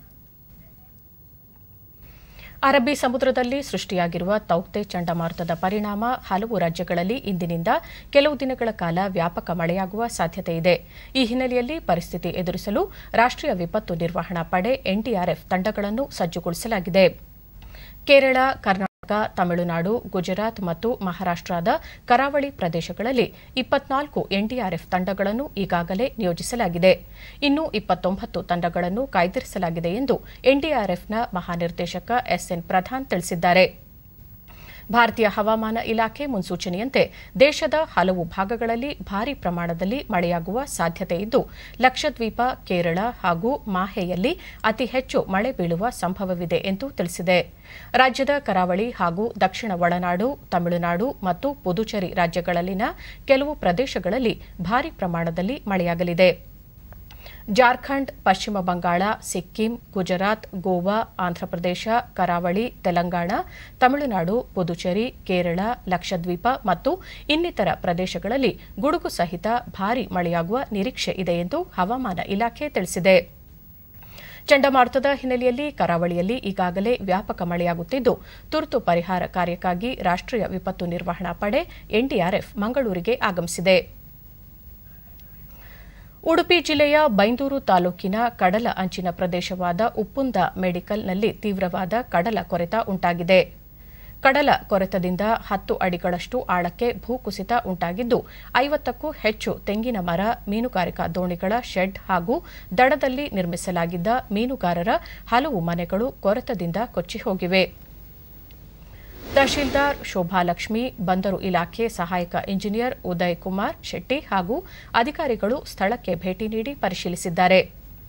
ಅರಬ್ಬಿ ಸಮುದ್ರದಲ್ಲಿ ಸೃಷ್ಟಿಯಾಗಿರುವ Tauktae ಚಂಡಮಾರುತದ ಪರಿಣಾಮ ಹಲವು ರಾಜ್ಯಗಳಲ್ಲಿ ಇಂದಿನಿಂದ ಕೆಲವು ದಿನಗಳ ಕಾಲ ವ್ಯಾಪಕ ಮಳೆಯಾಗುವ ಸಾಧ್ಯತೆ ಇದೆ ಈ ಹಿನ್ನೆಲೆಯಲ್ಲಿ ಪರಿಸ್ಥಿತಿ ಎದುರಿಸಲು ರಾಷ್ಟ್ರೀಯ ವಿಪತ್ತು ನಿರ್ವಹಣಾ ಪಡೆ ಎನ್ಡಿಆರ್ಎಫ್ ತಂಡಗಳನ್ನು ಸಜ್ಜುಗೊಳಿಸಲಾಗಿದೆ ಕೇರಳ ಕರ್ನಾಟಕ ತಮಿಳುನಾಡು ಗುಜರಾತ್ ಮತ್ತು ಮಹಾರಾಷ್ಟದ ಕರಾವಳಿ ಪ್ರದೇಶಗಳಲ್ಲಿ ಇಪ್ಪತ್ನಾಲ್ಕು ಎನ್ಡಿಆರ್ಎಫ್ ತಂಡಗಳನ್ನು ಈಗಾಗಲೇ ನಿಯೋಜಿಸಲಾಗಿದೆ ಇನ್ನು ಇಪ್ಪತ್ತೊಂಬತ್ತು ತಂಡಗಳನ್ನು ಕಾಯ್ದಿರಿಸಲಾಗಿದೆ ಎಂದು ಎನ್ಡಿಆರ್ಎಫ್ನ ಮಹಾನಿರ್ದೇಶಕ ಎಸ್ಎನ್ ಪ್ರಧಾನ್ ತಿಳಿಸಿದ್ದಾರೆ ಭಾರತೀಯ ಹವಾಮಾನ ಇಲಾಖೆ ಮುನ್ಸೂಚನೆಯಂತೆ ದೇಶದ ಹಲವು ಭಾಗಗಳಲ್ಲಿ ಭಾರೀ ಪ್ರಮಾಣದಲ್ಲಿ ಮಳೆಯಾಗುವ ಸಾಧ್ಯತೆ ಇದ್ದು ಲಕ್ಷದ್ವೀಪ ಕೇರಳ ಹಾಗೂ ಮಾಹೆಯಲ್ಲಿ ಅತಿ ಹೆಚ್ಚು ಮಳೆ ಬೀಳುವ ಸಂಭವವಿದೆ ಎಂದು ತಿಳಿಸಿದೆ ರಾಜ್ಯದ ಕರಾವಳಿ ಹಾಗೂ ದಕ್ಷಿಣ ಒಳನಾಡು ತಮಿಳುನಾಡು ಮತ್ತು ಪುದುಚೇರಿ ರಾಜ್ಯಗಳಲ್ಲಿನ ಕೆಲವು ಪ್ರದೇಶಗಳಲ್ಲಿ ಭಾರೀ ಪ್ರಮಾಣದಲ್ಲಿ ಮಳೆಯಾಗಲಿದೆ ಜಾರ್ಖಂಡ್ ಪಶ್ಚಿಮ ಬಂಗಾಳ ಸಿಕ್ಕಿಂ ಗುಜರಾತ್ ಗೋವಾ ಆಂಧ್ರಪ್ರದೇಶ ಕರಾವಳಿ ತೆಲಂಗಾಣ ತಮಿಳುನಾಡು ಪುದುಚೇರಿ ಕೇರಳ ಲಕ್ಷದ್ವೀಪ ಮತ್ತು ಇನ್ನಿತರ ಪ್ರದೇಶಗಳಲ್ಲಿ ಗುಡುಗು ಸಹಿತ ಭಾರೀ ಮಳೆಯಾಗುವ ನಿರೀಕ್ಷೆ ಇದೆ ಎಂದು ಹವಾಮಾನ ಇಲಾಖೆ ತಿಳಿಸಿದೆ ಚಂಡಮಾರುತದ ಹಿನ್ನೆಲೆಯಲ್ಲಿ ಕರಾವಳಿಯಲ್ಲಿ ಈಗಾಗಲೇ ವ್ಯಾಪಕ ಮಳೆಯಾಗುತ್ತಿದ್ದು ತುರ್ತು ಪರಿಹಾರ ಕಾರ್ಯಕ್ಕಾಗಿ ರಾಷ್ಟ್ರೀಯ ವಿಪತ್ತು ನಿರ್ವಹಣಾ ಪಡೆ ಎನ್ಡಿಆರ್ಎಫ್ ಮಂಗಳೂರಿಗೆ ಆಗಮಿಸಿದೆ ಉಡುಪಿ ಜಿಲ್ಲೆಯ ಬೈಂದೂರು ತಾಲೂಕಿನ ಕಡಲ ಅಂಚಿನ ಪ್ರದೇಶವಾದ ಉಪ್ಪುಂದ ಮೆಡಿಕಲ್ನಲ್ಲಿ ತೀವ್ರವಾದ ಕಡಲ ಕೊರೆತ ಉಂಟಾಗಿದೆ ಕಡಲ ಕೊರೆತದಿಂದ ಹತ್ತು ಅಡಿಗಳಷ್ಟು ಆಳಕ್ಕೆ ಭೂಕುಸಿತ ಉಂಟಾಗಿದ್ದು ಐವತ್ತಕ್ಕೂ ಹೆಚ್ಚು ತೆಂಗಿನ ಮರ ಮೀನುಗಾರಿಕಾ ದೋಣಿಗಳ ಶೆಡ್ ಹಾಗೂ ದಡದಲ್ಲಿ ನಿರ್ಮಿಸಲಾಗಿದ್ದ ಮೀನುಗಾರರ ಹಲವು ಮನೆಗಳು ಕೊರೆತದಿಂದ ಕೊಚ್ಚಿ ಹೋಗಿವೆ ತಹಶೀಲ್ದಾರ್ ಶೋಭಾಲಕ್ಷ್ಮಿ ಬಂದರು ಇಲಾಖೆ ಸಹಾಯಕ ಇಂಜಿನಿಯರ್ ಉದಯ್ ಕುಮಾರ್ ಶೆಟ್ಟಿ ಹಾಗೂ ಅಧಿಕಾರಿಗಳು ಸ್ಥಳಕ್ಕೆ ಭೇಟಿ ನೀಡಿ ಪರಿಶೀಲಿಸಿದ್ದಾರೆ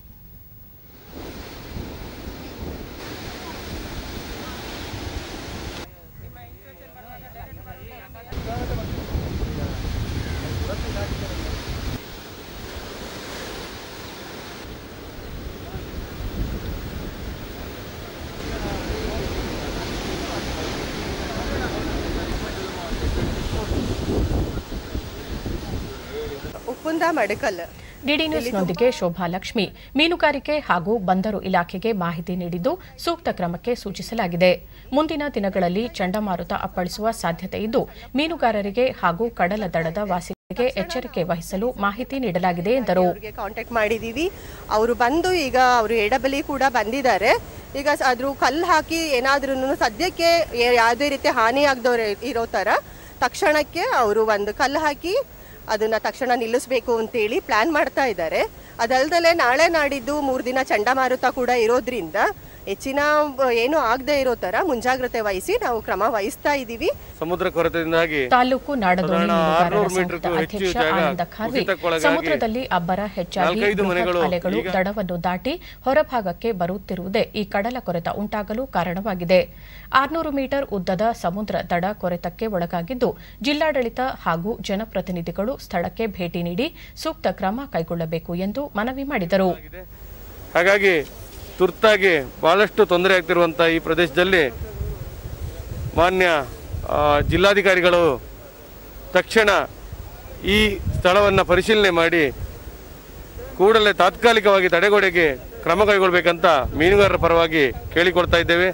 ಉಪ್ಪುಂದ ಮಡಕಲ್ ಡಿಡಿ ನ್ಯೂಸ್ನೊಂದಿಗೆ ಶೋಭಾ ಲಕ್ಷ್ಮಿ ಮೀನುಗಾರಿಕೆ ಹಾಗೂ ಬಂದರು ಇಲಾಖೆಗೆ ಮಾಹಿತಿ ನೀಡಿದ್ದು ಸೂಕ್ತ ಕ್ರಮಕ್ಕೆ ಸೂಚಿಸಲಾಗಿದೆ ಮುಂದಿನ ದಿನಗಳಲ್ಲಿ ಚಂಡಮಾರುತ ಅಪ್ಪಳಿಸುವ ಸಾಧ್ಯತೆ ಇದ್ದು ಮೀನುಗಾರರಿಗೆ ಹಾಗೂ ಕಡಲ ದಡದ ವಾಸಿಗಳಿಗೆ ಎಚ್ಚರಿಕೆ ವಹಿಸಲು ಮಾಹಿತಿ ನೀಡಲಾಗಿದೆ ಎಂದರು ಅವ್ರಿಗೆ ಕಾಂಟ್ಯಾಕ್ಟ್ ಮಾಡಿದೀವಿ ಅವರು ಬಂದು ಈಗ ಅವರು ಎಡಬಲಿ ಕೂಡ ಬಂದಿದ್ದಾರೆ ಈಗ ಸ- ಅದ್ರ ಕಲ್ಲು ಹಾಕಿ ಏನಾದ್ರೂ ಸದ್ಯಕ್ಕೆ ಯಾ- ಯಾವುದೇ ರೀತಿ ಹಾನಿ ಆಗದವ್ರು ಇರೋ ಥರ ತಕ್ಷಣಕ್ಕೆ ಅವರು ಒಂದು ಕಲ್ಲು ಹಾಕಿ ಅದನ್ನ ತಕ್ಷಣ ನಿಲ್ಲಿಸಬೇಕು ಅಂತೇಳಿ ಪ್ಲಾನ್ ಮಾಡ್ತಾ ಇದ್ದಾರೆ ಅದಲ್ದಲೆ ನಾಳೆ ನಾಡಿದ್ದು ಮೂರು ದಿನ ಚಂಡಮಾರುತ ಕೂಡ ಇರೋದ್ರಿಂದ ಹೆಚ್ಚಿನ ಬ- ಏನು ಆಗದೆ ಇರೋ ಥರ ಮುಂಜಾಗ್ರತೆ ವಹಿಸಿ ನಾವು ಕ್ರಮ ವಹಿಸ್ತಾ ಇದ್ದೀವಿ ಸಮುದ್ರ ಕೊರತೆಯಿಂದಾಗಿ ತಾಲೂಕು ನಾಡದೋಣಿ ಸಾಧಾರಣ ಮೀನುಗಾರರ 600 ಮೀಟರ್ಗೂ ಸಂಘದ ಹೆಚ್ಚು ಅಧ್ಯಕ್ಷ ಜಾಗ ಆನಂದ ಖಾರ್ವಿ ಕುಸಿತಕ್ಕೊಳಗಾಗಿ ಸಮುದ್ರದಲ್ಲಿ ಅಬ್ಬರ ಹೆಚ್ಚಾಗಿ ನಾಲ್ಕೈದು ಬೃಹತ್ ಮನೆಗಳು ಅಲೆಗಳು ಈಗ- ದಡವನ್ನು ದಾಟಿ ಹೊರಭಾಗಕ್ಕೆ ಬರುತ್ತಿರುವುದೇ ಈ ಕಡಲ ಕೊರೆತ ಉಂಟಾಗಲು ಕಾರಣವಾಗಿದೆ ಆರ್ನೂರು ಮೀಟರ್ ಉದ್ದದ ಸಮುದ್ರ ದಡ ಕೊರೆತಕ್ಕೆ ಒಳಗಾಗಿದ್ದು ಜಿಲ್ಲಾಡಳಿತ ಹಾಗೂ ಜನಪ್ರತಿನಿಧಿಗಳು ಸ್ಥಳಕ್ಕೆ ಭೇಟಿ ನೀಡಿ ಸೂಕ್ತ ಕ್ರಮ ಕೈಗೊಳ್ಳಬೇಕು ಎಂದು ಮನವಿ ಮಾಡಿದರು ಹಾಗಾಗಿ ತುರ್ತಾಗಿ ಬಹಳಷ್ಟು ತೊಂದರೆ ಆಗ್ತಿರುವಂಥ ಈ ಪ್ರದೇಶದಲ್ಲಿ ಮಾನ್ಯ ಆ, ಜಿಲ್ಲಾಧಿಕಾರಿಗಳು ತಕ್ಷಣ ಈ ಸ್ಥಳವನ್ನು ಪರಿಶೀಲನೆ ಮಾಡಿ ಕೂಡಲೇ ತಾತ್ಕಾಲಿಕವಾಗಿ ತಡೆಗೋಡೆಗೆ ಕ್ರಮ ಕೈಗೊಳ್ಳಬೇಕಂತ ಮೀನುಗಾರರ ಪರವಾಗಿ ಕೇಳಿಕೊಡ್ತಾ ಇದ್ದೇವೆ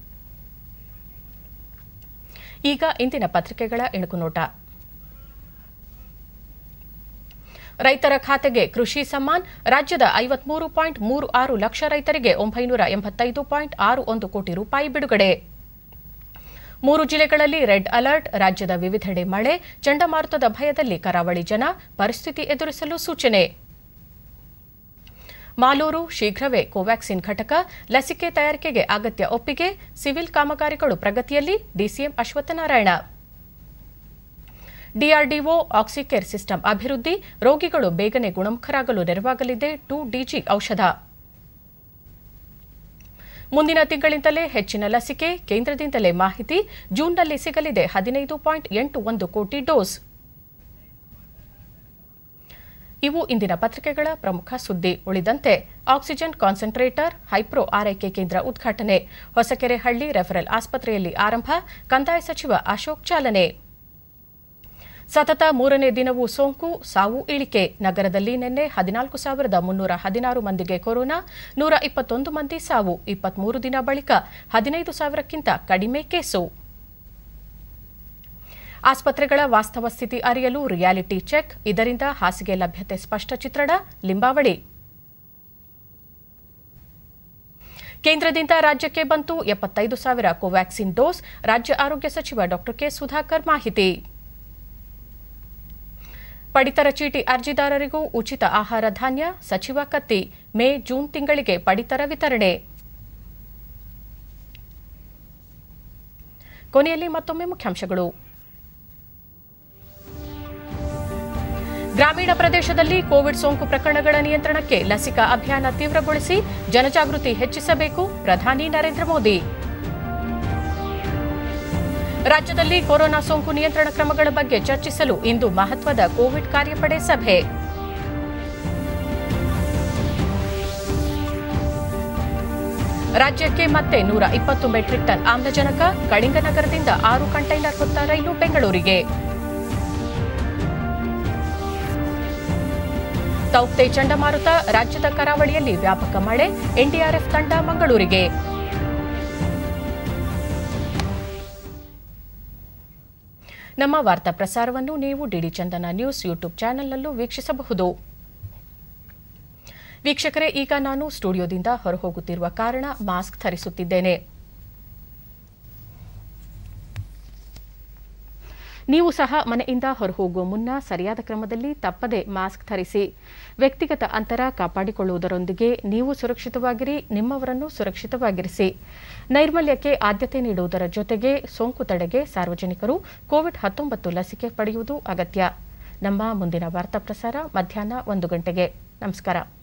ಈಗ ಇಂದಿನ ಪತ್ರಿಕೆಗಳ ಇಣುಕು ನೋಟ ರೈತರ ಖಾತೆಗೆ ಕೃಷಿ ಸಮ್ಮಾನ್ ರಾಜ್ಯದ ಐವತ್ಮೂರು ಪಾಯಿಂಟ್ ಮೂರು ಆರು ಲಕ್ಷ ರೈತರಿಗೆ ಒಂಬೈನೂರ ಎಂಬತ್ತೈದು ಪಾಯಿಂಟ್ ಆರು ಒಂದು ಕೋಟಿ ರೂಪಾಯಿ ಬಿಡುಗಡೆ ಮೂರು ಜಿಲ್ಲೆಗಳಲ್ಲಿ ರೆಡ್ ಅಲರ್ಟ್ ರಾಜ್ಯದ ವಿವಿಧೆಡೆ ಮಳೆ ಚಂಡಮಾರುತದ ಭಯದಲ್ಲಿ ಕರಾವಳಿ ಜನ ಪರಿಸ್ಥಿತಿ ಎದುರಿಸಲು ಸೂಚನೆ ಮಾಲೂರು ಶೀಘ್ರವೇ ಕೋವ್ಯಾಕ್ಸಿನ್ ಘಟಕ ಲಸಿಕೆ ತಯಾರಿಕೆಗೆ ಅಗತ್ಯ ಒಪ್ಪಿಗೆ ಸಿವಿಲ್ ಕಾಮಗಾರಿಗಳು ಪ್ರಗತಿಯಲ್ಲಿ DCM Ashwathnarayan DRDO Oxycare system ಅಭಿವೃದ್ಧಿ ರೋಗಿಗಳು ಬೇಗನೆ ಗುಣಮುಖರಾಗಲು ನೆರವಾಗಲಿದೆ ಟು ಡಿಜಿ ಔಷಧ ಮುಂದಿನ ತಿಂಗಳಿಂದಲೇ ಹೆಚ್ಚಿನ ಲಸಿಕೆ ಕೇಂದ್ರದಿಂದಲೇ ಮಾಹಿತಿ ಜೂನ್ನಲ್ಲಿ ಸಿಗಲಿದೆ ಹದಿನೈದು ಪಾಯಿಂಟ್ ಎಂಟು ಒಂದು ಕೋಟಿ ಡೋಸ್ ಇವು ಇಂದಿನ ಪತ್ರಿಕೆಗಳ ಪ್ರಮುಖ ಸುದ್ದಿ ಉಳಿದಂತೆ ಆಕ್ಸಿಜನ್ ಕಾನ್ಸಂಟ್ರೇಟರ್ ಹೈಪ್ರೋ ಆರೈಕೆ ಕೇಂದ್ರ ಉದ್ಘಾಟನೆ ಹೊಸಕೆರೆಹಳ್ಳಿ ರೆಫರಲ್ ಆಸ್ಪತ್ರೆಯಲ್ಲಿ ಆರಂಭ ಕಂದಾಯ ಸಚಿವ ಅಶೋಕ್ ಚಾಲನೆ ಸತತ ಮೂರನೇ ದಿನವೂ ಸೋಂಕು ಸಾವು ಇಳಿಕೆ ನಗರದಲ್ಲಿ ನಿನ್ನೆ ಹದಿನಾಲ್ಕು ಸಾವಿರದ ಮುನ್ನೂರ ಹದಿನಾರು ಮಂದಿಗೆ ಕೊರೋನಾ ನೂರ ಇಪ್ಪತ್ತೊಂದು ಮಂದಿ ಸಾವು ಇಪ್ಪತ್ಮೂರು ದಿನ ಬಳಿಕ ಹದಿನೈದು ಸಾವಿರಕ್ಕಿಂತ ಕಡಿಮೆ ಕೇಸು ಆಸ್ಪತ್ರೆಗಳ ವಾಸ್ತವ ಸ್ಥಿತಿ ಅರಿಯಲು ರಿಯಾಲಿಟಿ ಚೆಕ್ ಇದರಿಂದ ಹಾಸಿಗೆ ಲಭ್ಯತೆ ಸ್ಪಷ್ಟ ಚಿತ್ರಣ ಲಿಂಬಾವಳಿ ಕೇಂದ್ರದಿಂದ ರಾಜ್ಯಕ್ಕೆ ಬಂತು ಎಪ್ಪತ್ತೈದು ಸಾವಿರ ಕೋವ್ಯಾಕ್ಸಿನ್ ಡೋಸ್ ರಾಜ್ಯ ಆರೋಗ್ಯ ಸಚಿವ ಡಾ ಕೆ ಸುಧಾಕರ್ ಮಾಹಿತಿ ಪಡಿತರ ಚೀಟಿ ಅರ್ಜಿದಾರರಿಗೂ ಉಚಿತ ಆಹಾರ ಧಾನ್ಯ ಸಚಿವ ಕತ್ತಿ ಮೇ ಜೂನ್ ತಿಂಗಳಿಗೆ ಪಡಿತರ ವಿತರಣೆ ಕೊನೆಯಲ್ಲಿ ಮತ್ತೊಮ್ಮೆ ಮುಖ್ಯಾಂಶಗಳು ಗ್ರಾಮೀಣ ಪ್ರದೇಶದಲ್ಲಿ ಕೋವಿಡ್ ಸೋಂಕು ಪ್ರಕರಣಗಳ ನಿಯಂತ್ರಣಕ್ಕೆ ಲಸಿಕಾ ಅಭಿಯಾನ ತೀವ್ರಗೊಳಿಸಿ ಜನಜಾಗೃತಿ ಹೆಚ್ಚಿಸಬೇಕು ಪ್ರಧಾನಿ ನರೇಂದ್ರ ಮೋದಿ ರಾಜ್ಯದಲ್ಲಿ ಕೊರೋನಾ ಸೋಂಕು ನಿಯಂತ್ರಣ ಕ್ರಮಗಳ ಬಗ್ಗೆ ಚರ್ಚಿಸಲು ಇಂದು ಮಹತ್ವದ ಕೋವಿಡ್ ಕಾರ್ಯಪಡೆ ಸಭೆ ರಾಜ್ಯಕ್ಕೆ ಮತ್ತೆ ನೂರ ಇಪ್ಪತ್ತು ಮೆಟ್ರಿಕ್ ಟನ್ ಆಮ್ಲಜನಕ ಕಳಿಂಗನಗರದಿಂದ ಆರು ಕಂಟೈನರ್ ಹೊತ್ತ ರೈಲು ಬೆಂಗಳೂರಿಗೆ ತೌಕ್ತೆ ಚಂಡಮಾರುತ ರಾಜ್ಯದ ಕರಾವಳಿಯಲ್ಲಿ ವ್ಯಾಪಕ ಮಳೆ ಎನ್ಡಿಆರ್ಎಫ್ ತಂಡ ಮಂಗಳೂರಿಗೆ ನಮ್ಮ ವಾರ್ತಾ ಪ್ರಸಾರವನ್ನು ನೀವು ಡಿಡಿ ಚಂದನ ನ್ಯೂಸ್ ಯೂಟ್ಯೂಬ್ ಚಾನೆಲ್ನಲ್ಲೂ ವೀಕ್ಷಿಸಬಹುದು ವೀಕ್ಷಕರೇ ಈಗ ನಾನು ಸ್ಟುಡಿಯೋದಿಂದ ಹೊರಹೋಗುತ್ತಿರುವ ಕಾರಣ ಮಾಸ್ಕ್ ಧರಿಸುತ್ತಿದ್ದೇನೆ ನೀವು ಸಹ ಮನೆಯಿಂದ ಹೊರಹೋಗುವ ಮುನ್ನ ಸರಿಯಾದ ಕ್ರಮದಲ್ಲಿ ತಪ್ಪದೆ ಮಾಸ್ಕ್ ಧರಿಸಿ ವ್ಯಕ್ತಿಗತ ಅಂತರ ಕಾಪಾಡಿಕೊಳ್ಳುವುದರೊಂದಿಗೆ ನೀವು ಸುರಕ್ಷಿತವಾಗಿರಿ ನಿಮ್ಮವರನ್ನು ಸುರಕ್ಷಿತವಾಗಿರಿಸಿ ನೈರ್ಮಲ್ಯಕ್ಕೆ ಆದ್ಯತೆ ನೀಡುವುದರ ಜೊತೆಗೆ ಸೋಂಕು ತಡೆಗೆ ಸಾರ್ವಜನಿಕರು ಕೋವಿಡ್ ಹತ್ತೊಂಬತ್ತು ಲಸಿಕೆ ಪಡೆಯುವುದು ಅಗತ್ಯ ನಮ್ಮ ಮುಂದಿನ ವಾರ್ತಾ ಪ್ರಸಾರ ಮಧ್ಯಾಹ್ನ ಒಂದು ಗಂಟೆಗೆ ನಮಸ್ಕಾರ